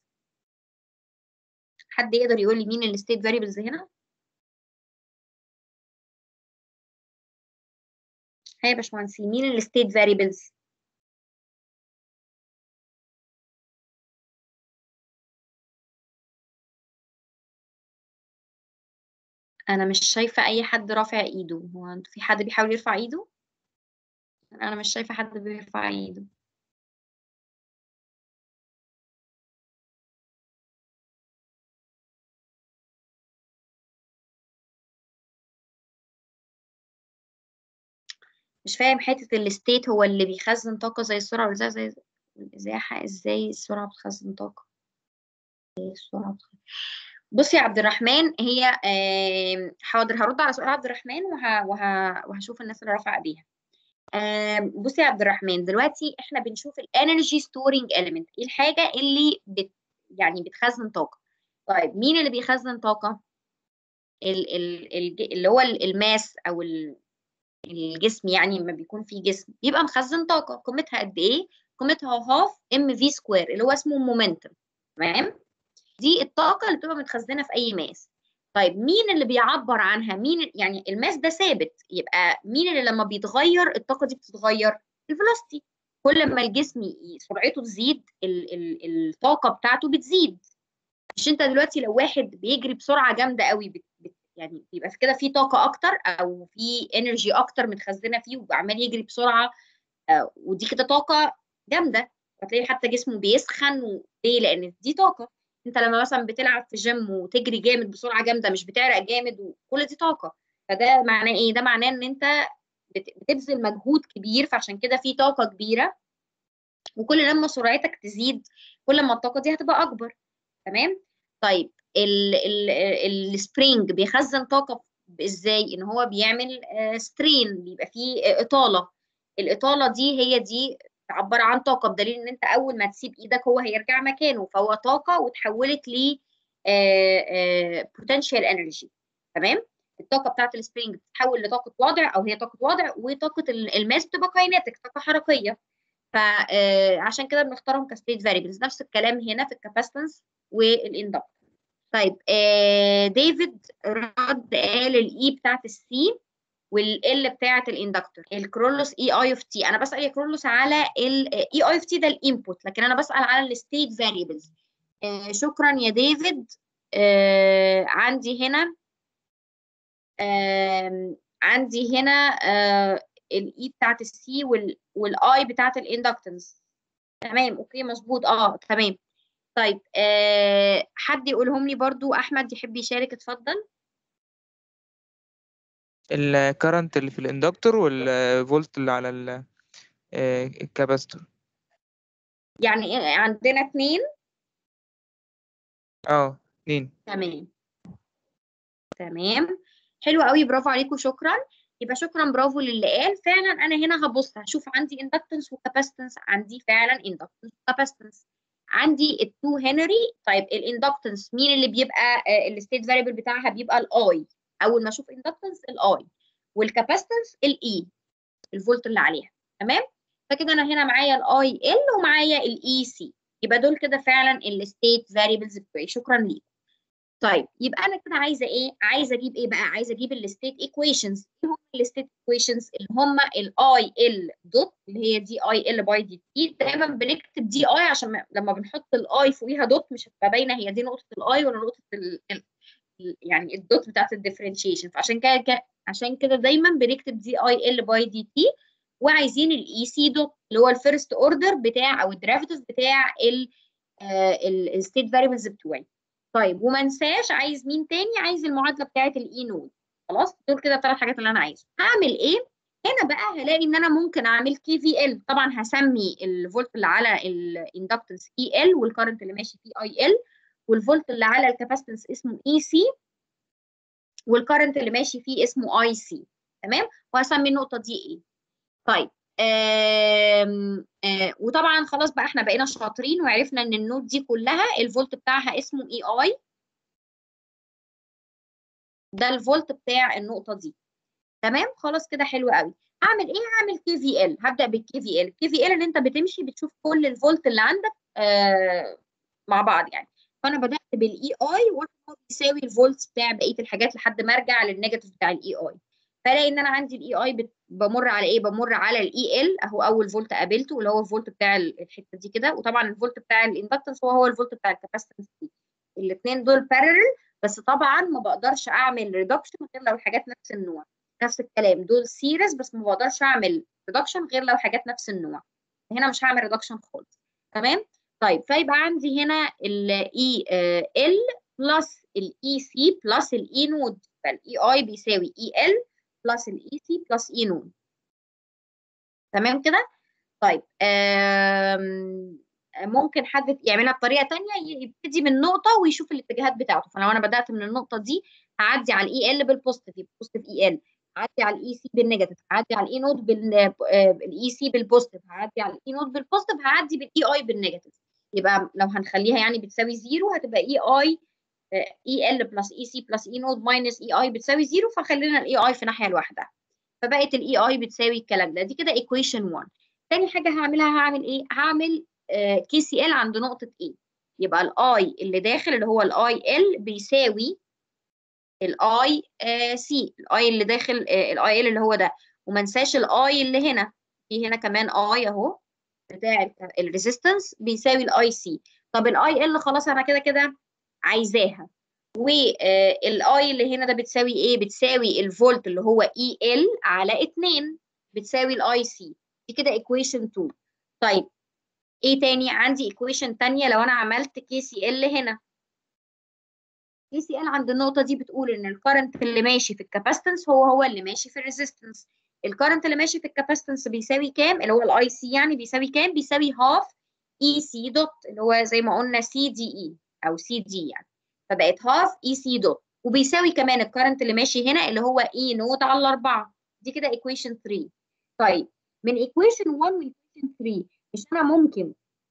حد يقدر يقول لي مين الستيت فاريبلز هنا ها يا باشمهندسين مين الستيت فاريبلز انا مش شايفه اي حد رافع ايده هو انتوا في حد بيحاول يرفع ايده انا مش شايفه حد بيرفع ايده مش فاهم حته الستيت هو اللي بيخزن طاقه زي السرعه والازاحه زي الازاحه ازاي السرعه بتخزن طاقه ازاي السرعه بتخزن بصي يا عبد الرحمن هي آم، حاضر هرد على سؤال عبد الرحمن وه... وه... وهشوف الناس اللي رافعه ايديها آم، بصي يا عبد الرحمن دلوقتي احنا بنشوف الانرجي ستورنج element ايه الحاجه اللي بت... يعني بتخزن طاقه طيب مين اللي بيخزن طاقه ال... ال... الج- اللي هو ال- الماس او ال... الجسم يعني لما بيكون في جسم بيبقى مخزن طاقه قيمتها قد ايه قيمتها هاف ام في سكوير اللي هو اسمه مومنتم تمام دي الطاقه اللي بتبقى متخزنه في اي ماس طيب مين اللي بيعبر عنها مين يعني الماس ده ثابت يبقى مين اللي لما بيتغير الطاقه دي بتتغير الفيلوسيتي كل ما الجسم ي- سرعته تزيد ال ال الطاقه بتاعته بتزيد مش انت دلوقتي لو واحد بيجري بسرعه جامده قوي بت بت يعني بيبقى في كده في طاقه اكتر او في انرجي اكتر متخزنه فيه وعمال يجري بسرعه آه، ودي كده طاقه جامده هتلاقي حتى جسمه بيسخن و- ليه لان دي طاقه انت لما مثلا بتلعب في جيم وتجري جامد بسرعه جامده مش بتعرق جامد وكل دي طاقه فده معناه ايه ده معناه ان انت بت- بتبذل مجهود كبير فعشان كده في طاقه كبيره وكل لما سرعتك تزيد كل ما الطاقه دي هتبقى اكبر تمام طيب ال ال السبرينج بيخزن طاقه ازاي ان هو بيعمل سترين بيبقى فيه آه، اطاله الاطاله دي هي دي تعبر عن طاقه بدليل ان انت اول ما تسيب ايدك هو هيرجع مكانه فهو طاقه وتحولت ل بوتنشال انرجي تمام الطاقه بتاعت السبرينج بتتحول لطاقه وضع او هي طاقه وضع وطاقه ال- الماس بتبقى كايناتيك طاقه حركيه فعشان كده بنختارهم كستيت فاريبلز نفس الكلام هنا في الكاباسيتنس والاندكتور طيب آه ديفيد رد قال الاي بتاعت السي والال بتاعت الاندكتور الكرولوس اي اي اوف تي انا بسال يا كرولوس على الاي اي اوف تي ده الانبوت لكن انا بسال على الستيت فاريبلز آه شكرا يا ديفيد آه عندي هنا آه عندي هنا آه الاي بتاعت السي والاي بتاعت الاندكتنس تمام اوكي مظبوط اه تمام طيب آه حد يقولهم لي برضو احمد يحب يشارك اتفضل الكرنت اللي في الاندكتور والفولت اللي على ال- آه، الكاباستور يعني إيه، عندنا اتنين اه اتنين تمام تمام حلو قوي برافو عليكم شكرا يبقى شكرا برافو للي قال فعلا انا هنا هبص هشوف عندي اندكتنس وكاباسيتنس عندي فعلا اندكتنس وكاباسيتنس عندي التو هنري طيب الاندكتنس مين اللي بيبقى الستيت فاريبل بتاعها بيبقى الاي اول ما اشوف اندكتنس الاي والكاباسيتنس الاي الفولت اللي عليها تمام فكده انا هنا معايا الاي ال ومعايا الاي سي يبقى دول كده فعلا الستيت فاريبلز بتوعي شكرا ليك طيب يبقى انا كده عايزه ايه عايزه اجيب ايه بقى عايزه اجيب الستيت ايكويشنز ايه هم الستيت ايكويشنز اللي هم الاي ال دوت اللي هي دي اي ال باي دي تي دايما بنكتب دي اي عشان ما- لما بنحط الاي فوقيها دوت مش هتبقى باينه هي دي نقطه الاي ولا نقطه ال ال ال- يعني الدوت بتاعت الديفرنشيشن فعشان كده كده- عشان كده دايما بنكتب دي اي ال باي دي تي وعايزين الاي سي دوت اللي هو الفيرست اوردر بتاع او الديريفيتيف بتاع الستيت فاريبلز بتوعي طيب وما انساش عايز مين تاني عايز المعادله بتاعه الاي نود خلاص دول كده الثلاث حاجات اللي انا عايزها هعمل ايه هنا بقى هلاقي ان انا ممكن اعمل كي في ال طبعا هسمي الفولت اللي على الاندكتنس اي ال والكرنت اللي ماشي فيه اي ال والفولت اللي على الكاباسيتنس اسمه اي سي والكرنت اللي ماشي فيه اسمه اي سي تمام وهسمي النقطه دي ايه طيب آم آم وطبعا خلاص بقى احنا بقينا شاطرين وعرفنا ان النود دي كلها الفولت بتاعها اسمه اي اي ده الفولت بتاع النقطه دي تمام خلاص كده حلو قوي هعمل ايه هعمل كي في ال هبدا بالكي في ال الكي في ال اللي انت بتمشي بتشوف كل الفولت اللي عندك آه مع بعض يعني فانا بدات بالاي اي وهو بيساوي الفولت بتاع بقيه الحاجات لحد ما ارجع للنيجاتيف بتاع الاي اي فلاقي ان انا عندي الاي اي بمر على ايه بمر على الاي ال اهو اول فولت قابلته اللي هو الفولت بتاع الحته دي كده وطبعا الفولت بتاع الاندكتنس هو هو الفولت بتاع الكاباسيتنس دي الاثنين دول بارلل بس طبعا ما بقدرش اعمل ريدكشن غير لو الحاجات نفس النوع نفس الكلام دول سيريز بس ما بقدرش اعمل ريدكشن غير لو حاجات نفس النوع هنا مش هعمل ريدكشن خالص تمام طيب فيبقى عندي هنا الاي ال بلس الاي سي بلس الاي نود فالاي اي بيساوي اي ال بلس الاي سي بلس اي نود تمام كده طيب ممكن حد يعملها بطريقه ثانيه يبتدي من نقطه ويشوف الاتجاهات بتاعته فلو انا بدات من النقطه دي هعدي على الاي ال بالبوزيتيف يبقى بوزيتيف اي ال هعدي على الاي سي بالنيجاتيف هعدي على الاي نود بالاي سي بالبوزيتيف هعدي على الاي نود بالبوزيتيف هعدي بالاي اي بالنيجاتيف يبقى لو هنخليها يعني بتساوي زيرو هتبقى اي اي اي ال بلس اي سي بلس اي نود ماينس اي اي بتساوي زيرو فخلينا الاي اي في ناحيه لوحدها فبقت الاي اي بتساوي الكلام ده دي كده ايكويشن 1 تاني حاجه هعملها هعمل ايه هعمل كي سي ال عند نقطه ايه يبقى الاي اللي داخل اللي هو الاي ال بيساوي الاي سي الاي اللي داخل الاي ال اللي هو ده وما انساش الاي اللي هنا في هنا كمان اي اهو بتاع الريزيستنس بيساوي الاي سي طب الاي ال خلاص انا كده كده عايزاها والاي اللي هنا ده بتساوي ايه بتساوي الفولت اللي هو اي ال على 2 بتساوي الاي سي دي كده ايكويشن 2 طيب ايه تاني عندي ايكويشن تانية لو انا عملت كي سي ال هنا كي سي ال عند النقطه دي بتقول ان الكرنت اللي ماشي في الكاباستنس هو هو اللي ماشي في الريزيستنس الكرنت اللي ماشي في الكاباستنس بيساوي كام اللي هو الاي سي يعني بيساوي كام بيساوي هاف اي سي دوت اللي هو زي ما قلنا سي دي اي او سي دي يعني فبقت هاف اي سي دوت وبيساوي كمان الكرنت اللي ماشي هنا اللي هو اي نود على 4 دي كده ايكويشن 3 طيب من ايكويشن 1 وايكويشن 3 مش انا ممكن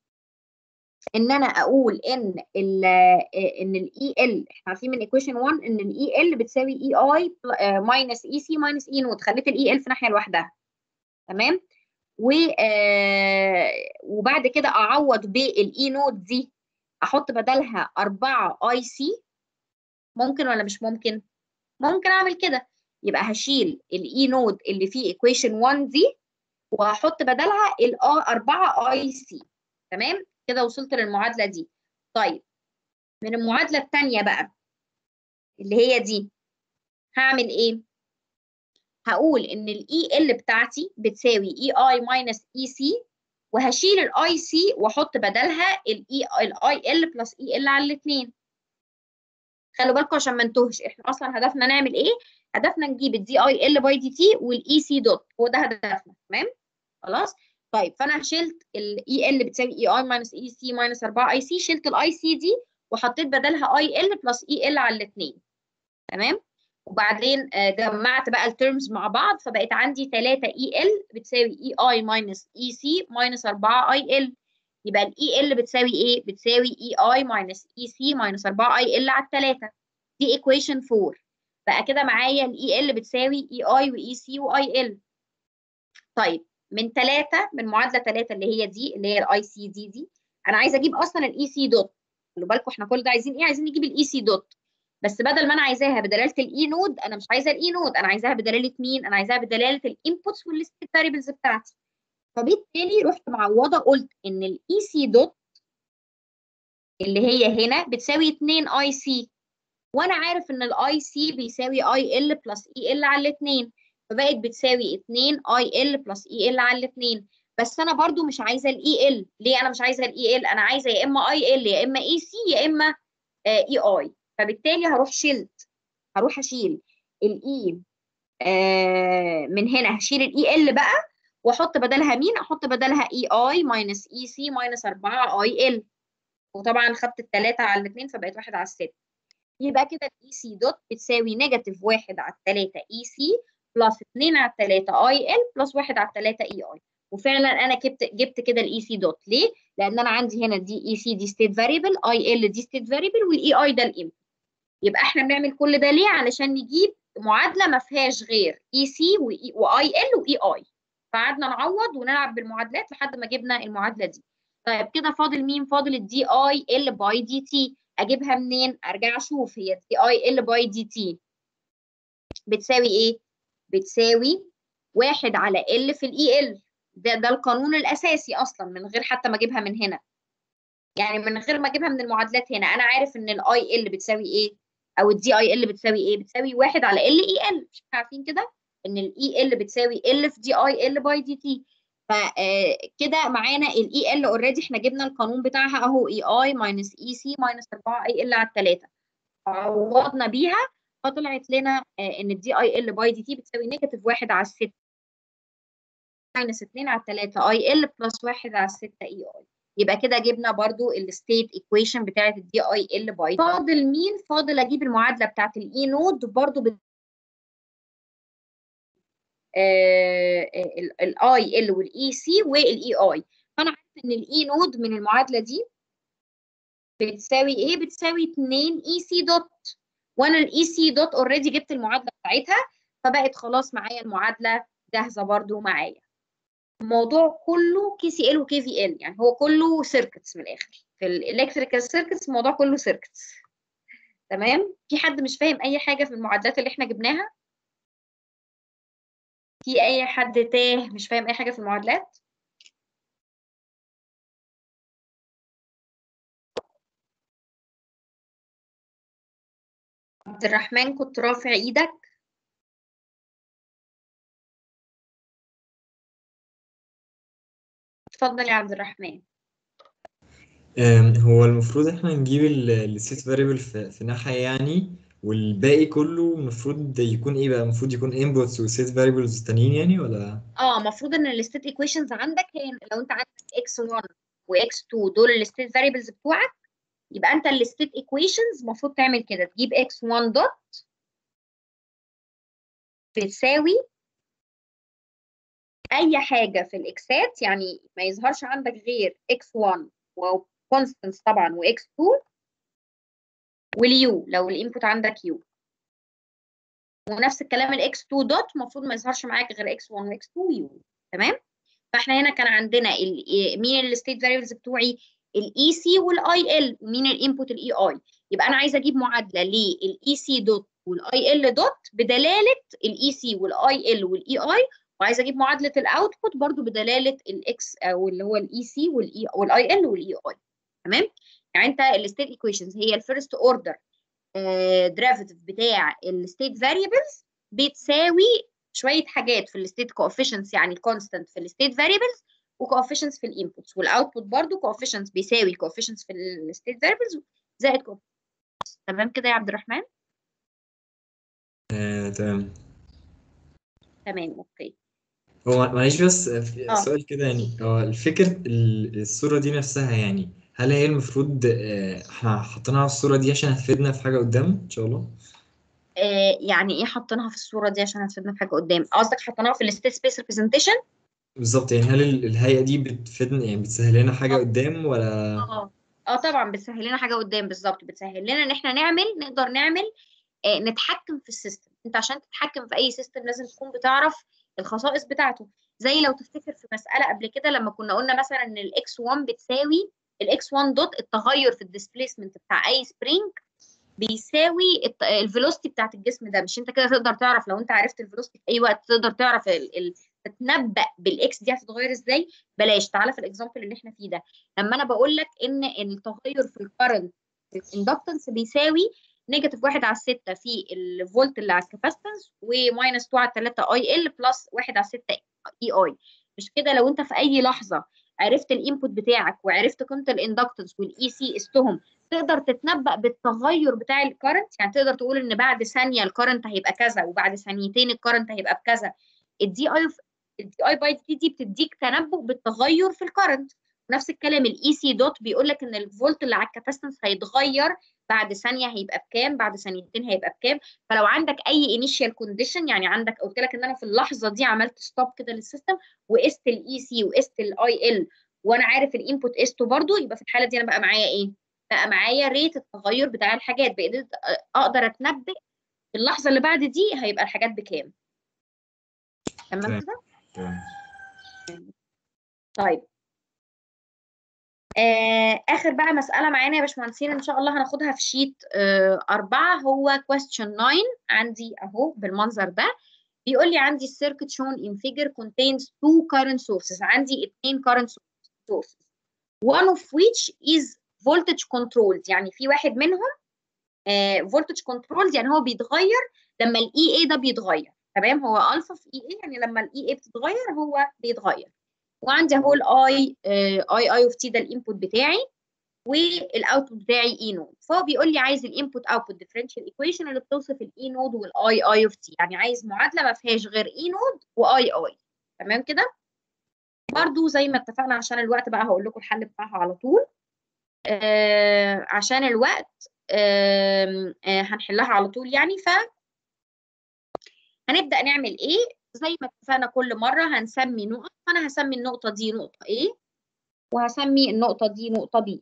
ان انا اقول ان ال ان الاي ال احنا عارفين من ايكويشن 1 ان الاي ال بتساوي اي اي ماينس اي سي ماينس اي نود خليت الاي ال في ناحيه لوحدها تمام و آه وبعد كده اعوض بالاي نود دي احط بدلها 4 اي سي ممكن ولا مش ممكن ممكن اعمل كده يبقى هشيل الاي نود اللي فيه ايكويشن 1 دي وهحط بدلها ال 4 اي سي تمام كده وصلت للمعادله دي طيب من المعادله الثانيه بقى اللي هي دي هعمل ايه هقول ان الاي ال بتاعتي بتساوي اي اي ماينس اي سي وهشيل الاي سي واحط بدلها الاي الاي ال بلس اي ال على الاثنين خلوا بالكم عشان ما نتوهش احنا اصلا هدفنا نعمل ايه هدفنا نجيب الدي اي ال باي دي تي والاي سي دوت هو ده هدفنا تمام خلاص طيب فانا شلت الاي ال بتساوي اي اي ماينس اي سي ماينس 4 اي سي شلت الاي سي دي وحطيت بدلها اي ال بلس اي ال على الاثنين تمام وبعدين جمعت بقى الترمز مع بعض فبقت عندي 3 اي ال بتساوي اي اي ماينس اي سي ماينس 4 اي ال يبقى الاي ال بتساوي ايه بتساوي اي اي ماينس اي سي ماينس 4 اي ال على 3 دي ايكويشن 4 بقى كده معايا الاي ال بتساوي اي اي واي سي واي ال طيب من 3 من معادله 3 اللي هي دي اللي هي الاي سي دي دي انا عايزه اجيب اصلا الاي سي دوت خلوا بالكم احنا كل ده عايزين ايه عايزين نجيب الاي سي دوت بس بدل ما انا عايزاها بدلاله الاي نود انا مش عايزه الاي نود انا عايزاها بدلاله مين انا عايزاها بدلاله الانبوتس والستيت فاريبلز بتاعتي فبالتالي رحت معوضه قلت ان الاي سي دوت اللي هي هنا بتساوي 2 اي سي وانا عارف ان الاي سي بيساوي اي ال بلس اي ال على الاثنين فبقت بتساوي 2 اي ال بلس اي ال على الاثنين بس انا برضو مش عايزه الاي ال ليه انا مش عايزه الاي ال انا عايزه يا اما اي ال يا اما اي سي يا اما اي اي فبالتالي هروح شلت هروح اشيل الاي من هنا هشيل الاي ال بقى واحط بدلها مين احط بدلها اي اي ماينس اي سي ماينس 4 اي ال وطبعا خدت الثلاثه على الاثنين فبقت واحد على الست يبقى كده الاي سي دوت بتساوي نيجاتيف واحد على الثلاثه اي سي بلس 2 على الثلاثه اي ال بلس واحد على الثلاثه اي اي وفعلا انا جبت جبت كده الاي سي دوت ليه؟ لان انا عندي هنا دي اي سي دي ستيت فاريبل اي ال دي ستيت فاريبل والاي اي ده الانبوت يبقى احنا بنعمل كل ده ليه؟ علشان نجيب معادله ما فيهاش غير اي سي واي ال واي اي فقعدنا نعوض ونلعب بالمعادلات لحد ما جبنا المعادله دي طيب كده فاضل مين؟ فاضل الدي اي ال باي دي تي اجيبها منين؟ ارجع اشوف هي دي اي ال باي دي تي بتساوي ايه؟ بتساوي واحد على ال في الاي ال ده ده القانون الاساسي اصلا من غير حتى ما اجيبها من هنا يعني من غير ما اجيبها من المعادلات هنا انا عارف ان الاي ال بتساوي ايه او الدي اي ال بتساوي ايه بتساوي واحد على ال اي ال مش عارفين كده ان الاي ال بتساوي ال في دي اي ال باي دي تي فكده معانا الاي ال اوريدي احنا جبنا القانون بتاعها اهو اي اي ماينس اي سي ماينس 4 اي ال على الثلاثه عوضنا بيها فطلعت لنا ان الدي اي ال باي دي تي بتساوي نيجاتيف واحد على الستة ماينس 2 على 3 اي ال بلس 1 على 6 اي اي يبقى كده جبنا برضو الستيت ايكويشن بتاعت الدي اي ال باي فاضل مين فاضل اجيب المعادله بتاعت الاي نود برضو ب... الاي ال والاي سي والاي اي فانا عارفه ان الاي نود من المعادله دي بتساوي ايه بتساوي 2 اي سي دوت وانا الاي سي دوت اوريدي جبت المعادله بتاعتها فبقت خلاص معايا المعادله جاهزه برضو معايا الموضوع كله كي سي ال وكي في ال يعني هو كله سيركتس من الاخر في الالكتريكال سيركتس الموضوع كله سيركتس تمام في حد مش فاهم اي حاجه في المعادلات اللي احنا جبناها في اي حد تاه مش فاهم اي حاجه في المعادلات عبد الرحمن كنت رافع ايدك اتفضل يا عبد الرحمن أم، هو المفروض احنا نجيب الست فاريبل في, في ناحية يعني والباقي كله المفروض يكون ايه بقى المفروض يكون inputs وست فاريبلز تانيين يعني ولا اه المفروض ان الستيت ايكويشنز عندك هي لو انت عندك x1 وx2 دول الستيت فاريبلز بتوعك يبقى انت الستيت ايكويشنز المفروض تعمل كده تجيب x1 دوت بتساوي اي حاجه في الاكسات يعني ما يظهرش عندك غير x1 وكونستنس طبعا وx2 واليو لو الانبوت عندك يو ونفس الكلام الاكس 2 دوت المفروض ما يظهرش معاك غير اكس 1 واكس 2 يو تمام فاحنا هنا كان عندنا ال مين الستيت فاريبلز بتوعي الاي سي والاي ال مين الانبوت الاي اي يبقى انا عايزه اجيب معادله للاي سي دوت والاي ال دوت بدلاله الاي سي والاي ال والاي اي وعايزه اجيب معادله الاوتبوت برضو بدلاله الاكس او اللي هو الاي سي والاي والاي ال والاي اي تمام يعني انت الستيت ايكويشنز هي الفيرست اوردر ديريفيتيف بتاع الستيت فاريبلز بتساوي شويه حاجات في الستيت كوفيشنتس يعني كونستانت في الستيت فاريبلز وكوفيشنتس في الانبوتس والاوتبوت برضو كوفيشنتس بيساوي كوفيشنتس في الستيت فاريبلز زائد coefficients. تمام كده يا عبد الرحمن آه، تمام تمام اوكي هو معلش بس في اه. سؤال كده يعني هو الفكرة ال- الصورة دي نفسها يعني هل هي المفروض آه، احنا حاطينها على الصورة دي عشان هتفيدنا في حاجة قدام ان شاء الله آه يعني ايه حاطينها في الصوره دي عشان هتفيدنا في حاجه قدام قصدك حاطينها في الستيت سبيس ريبريزنتيشن بالظبط يعني هل ال- الهيئة دي بتفيدنا يعني بتسهل لنا حاجة اه. قدام ولا اه اه طبعا بتسهل لنا حاجه قدام بالظبط بتسهل لنا ان احنا نعمل نقدر نعمل آه نتحكم في السيستم انت عشان تتحكم في اي سيستم لازم تكون بتعرف الخصائص بتاعته زي لو تفتكر في مساله قبل كده لما كنا قلنا مثلا ان الاكس 1 بتساوي الاكس 1 دوت التغير في الديسبيسمنت بتاع اي سبرينج بيساوي الفيلوسيتي بتاعت الجسم ده مش انت كده تقدر تعرف لو انت عرفت الفيلوسيتي في اي وقت تقدر تعرف ال ال تتنبأ بالاكس دي هتتغير ازاي بلاش تعالى في الاكزامبل اللي احنا فيه ده لما انا بقول لك ان التغير في الكرنت في الاندكتنس بيساوي نيجاتيف 1 على 6 في الفولت اللي على الكاباسيتنس وماينس 2 على 3 اي ال بلس 1 على 6 اي اي مش كده لو انت في اي لحظه عرفت الانبوت بتاعك وعرفت قيمه الاندكتنس والاي سي قستهم تقدر تتنبأ بالتغير بتاع الكرنت يعني تقدر تقول ان بعد ثانيه الكرنت هيبقى كذا وبعد ثانيتين الكرنت هيبقى بكذا الدي اي الدي اي باي دي دي بتديك تنبؤ بالتغير في الكرنت نفس الكلام الاي سي دوت بيقول لك ان الفولت اللي على الكاباسيتنس هيتغير بعد ثانيه هيبقى بكام بعد ثانيتين هيبقى بكام فلو عندك اي انيشال كونديشن يعني عندك قلت لك ان انا في اللحظه دي عملت ستوب كده للسيستم وقست الاي سي وقست الاي ال وانا عارف الانبوت قسته برضو يبقى في الحاله دي انا بقى معايا ايه بقى معايا ريت التغير بتاع الحاجات بقدرت اقدر اتنبأ في اللحظه اللي بعد دي هيبقى الحاجات بكام تمام تمام. كده تمام طيب آه اخر بقى مساله معانا يا باشمهندسين ان شاء الله هناخدها في شيت آه أربعة هو question 9 عندي اهو بالمنظر ده بيقول لي عندي السيركت shown in figure contains two current sources عندي اتنين current sources one of which is voltage controlled يعني في واحد منهم آه voltage controlled يعني هو بيتغير لما الاي اي ده بيتغير تمام هو الفا في اي اي يعني لما الاي اي بتتغير هو بيتغير وعندي اهو الاي اي اي اوف تي ده الانبوت بتاعي والاوتبوت بتاعي اي نود فهو بيقول لي عايز الانبوت اوتبوت ديفرنشال ايكويشن اللي بتوصف الاي نود والاي اي اوف تي يعني عايز معادله ما فيهاش غير اي نود واي اي تمام كده برضو زي ما اتفقنا عشان الوقت بقى هقول لكم الحل بتاعها على طول آه عشان الوقت آه آه هنحلها على طول يعني ف هنبدأ نعمل ايه زي ما اتفقنا كل مرة هنسمي نقط فأنا هسمي النقطة دي نقطة A وهسمي النقطة دي نقطة B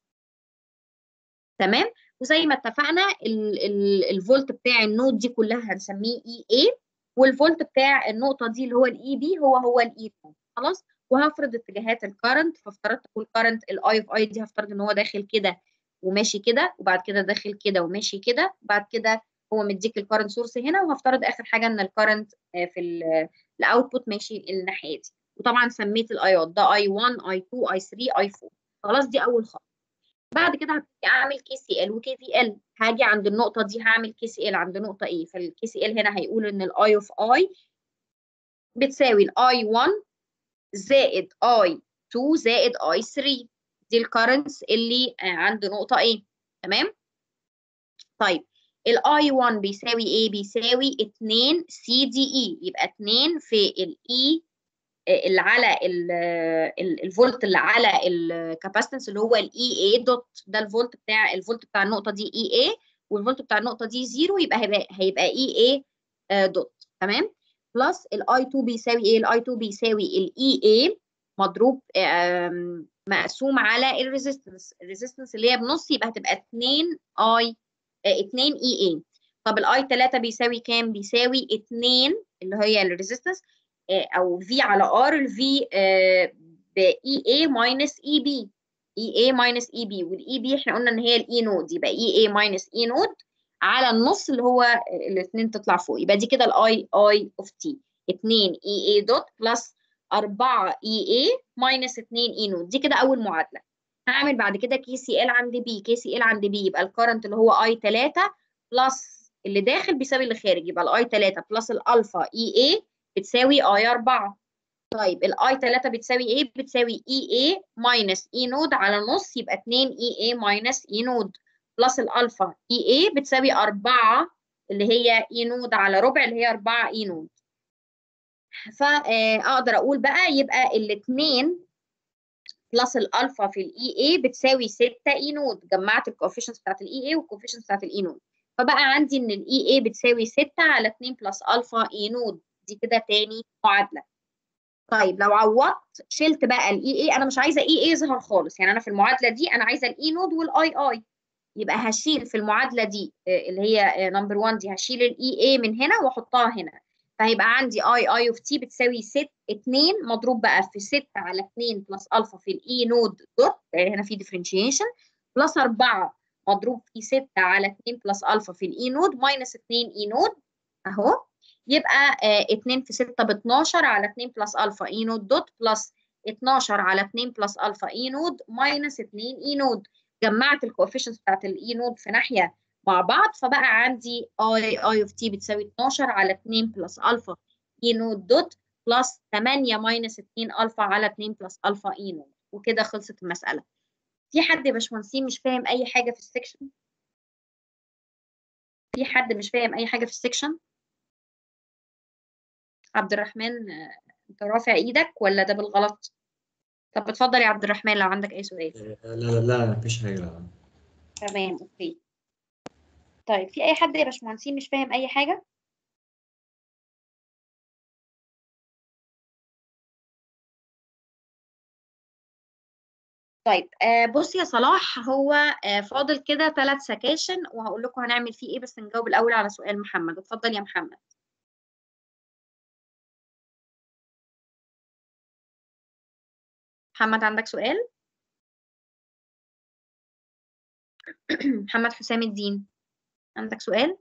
تمام وزي ما اتفقنا ال ال الفولت بتاع النود دي كلها هنسميه EA والفولت بتاع النقطة دي اللي هو الاي بي هو هو الاي خلاص وهفرض اتجاهات الكرنت فافترضت كل كرنت الاي اوف اي دي هفترض ان هو داخل كده وماشي كده وبعد كده داخل كده وماشي كده وبعد كده هو مديك الكرنت سورس هنا وهفترض اخر حاجه ان الكرنت في الاوتبوت ماشي الناحيه دي وطبعا سميت الايات ده اي 1 اي 2 اي 3 اي 4 خلاص دي اول خطوه بعد كده هبتدي اعمل كي سي ال وكي في ال هاجي عند النقطه دي هعمل كي سي ال عند نقطه ايه فالكي سي ال هنا هيقول ان الاي اوف اي بتساوي الاي 1 زائد اي 2 زائد اي 3 دي الكرنتس اللي عند نقطه ايه تمام طيب الاي 1 بيساوي ايه بيساوي 2 سي دي اي يبقى 2 في الاي اللي على الفولت اللي على الكاباسيتنس اللي هو الاي اي دوت ده الفولت بتاع الفولت بتاع النقطه دي اي اي والفولت بتاع النقطه دي زيرو يبقى هيبقى هيبقى اي اي دوت تمام بلس الاي 2 بيساوي ايه الاي 2 بيساوي الاي اي مضروب مقسوم على الريزيستنس الريزيستنس اللي هي بنص يبقى هتبقى 2 اي 2 اي اي طب الاي 3 بيساوي كام بيساوي 2 اللي هي الريزيستنس او في على ار الفي ب اي اي ماينس اي بي اي اي ماينس اي بي والاي بي احنا قلنا ان هي الاي نود يبقى اي اي ماينس اي نود على النص اللي هو الاثنين تطلع فوق يبقى دي كده الاي اي اوف تي 2 اي اي دوت بلس 4 اي اي ماينس 2 اي نود دي كده اول معادله هعمل بعد كده كي سي ال عند بي كي سي ال عند بي يبقى الكرنت اللي هو اي 3 بلس اللي داخل بيساوي اللي خارج يبقى الاي 3 بلس الالفا اي اي بتساوي اي 4 طيب الاي 3 بتساوي ايه بتساوي اي اي ماينس اي نود على نص يبقى 2 اي اي ماينس اي نود بلس الالفا اي اي بتساوي 4 اللي هي اي نود على ربع اللي هي 4 اي نود فاقدر اقول بقى يبقى الاثنين بلس الالفا في الاي اي بتساوي 6 اي نود جمعت الكوفيشنتس بتاعت الاي اي والكوفيشنتس بتاعت الاي نود فبقى عندي ان الاي اي بتساوي 6 على 2 بلس الفا اي نود دي كده تاني معادله طيب لو عوضت شلت بقى الاي اي انا مش عايزه اي اي يظهر خالص يعني انا في المعادله دي انا عايزه الاي نود والاي اي يبقى هشيل في المعادله دي اللي هي نمبر 1 دي هشيل الاي اي من هنا واحطها هنا فهيبقى عندي اي اي اوف تي بتساوي 6 2 مضروب بقى في 6 على 2 بلس الفا في الاي نود دوت يعني هنا في ديفرنشيشن بلس 4 مضروب في 6 على 2 بلس الفا في الاي نود ماينس 2 اي نود اهو يبقى آه 2 في 6 ب 12 على 2 بلس الفا اي نود دوت بلس 12 على 2 بلس الفا اي نود ماينس 2 اي نود جمعت الكوفيشنتس بتاعت الاي نود في ناحيه مع بعض فبقى عندي اي اي اوف تي بتساوي 12 على 2 بلس الفا اي نود دوت بلس 8 ماينس 2 الفا على 2 بلس الفا اي نود وكده خلصت المساله في حد يا باشمهندسين مش فاهم اي حاجه في السكشن في حد مش فاهم اي حاجه في السكشن عبد الرحمن آه، انت رافع ايدك ولا ده بالغلط طب اتفضل يا عبد الرحمن لو عندك اي سؤال لا لا لا مفيش حاجة لا تمام اوكي طيب في اي حد يا باشمهندسين مش فاهم اي حاجه طيب آه بص يا صلاح هو آه فاضل كده ثلاث سكاشن وهقول لكم هنعمل فيه ايه بس نجاوب الاول على سؤال محمد اتفضل يا محمد محمد عندك سؤال محمد حسام الدين عندك سؤال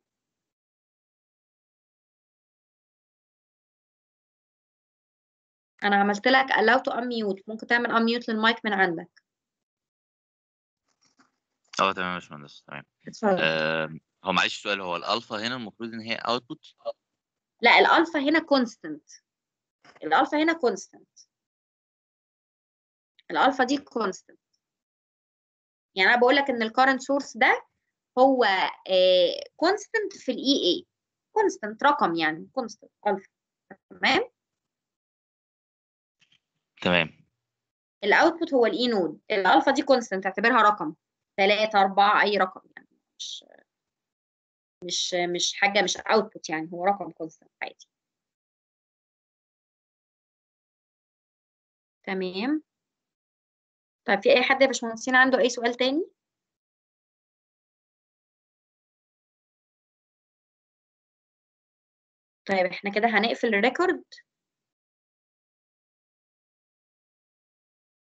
انا عملت لك allow to unmute ممكن تعمل unmute للمايك من عندك اه تمام يا باشمهندس تمام اتفضل آم، هو معلش سؤال هو الالفا هنا المفروض ان هي اوتبوت لا الالفا هنا كونستنت الالفا هنا كونستنت الالفا دي كونستنت يعني انا بقول لك ان الكارنت سورس ده هو كونستنت في الاي اي كونستنت رقم يعني كونستنت الفا تمام تمام الاوتبوت هو الاي نود الالفا دي كونستنت اعتبرها رقم 3 4 اي رقم يعني مش مش مش حاجه مش اوتبوت يعني هو رقم كونستنت عادي تمام طيب في اي حد يا باشمهندسين عنده اي سؤال تاني طيب احنا كده هنقفل الريكورد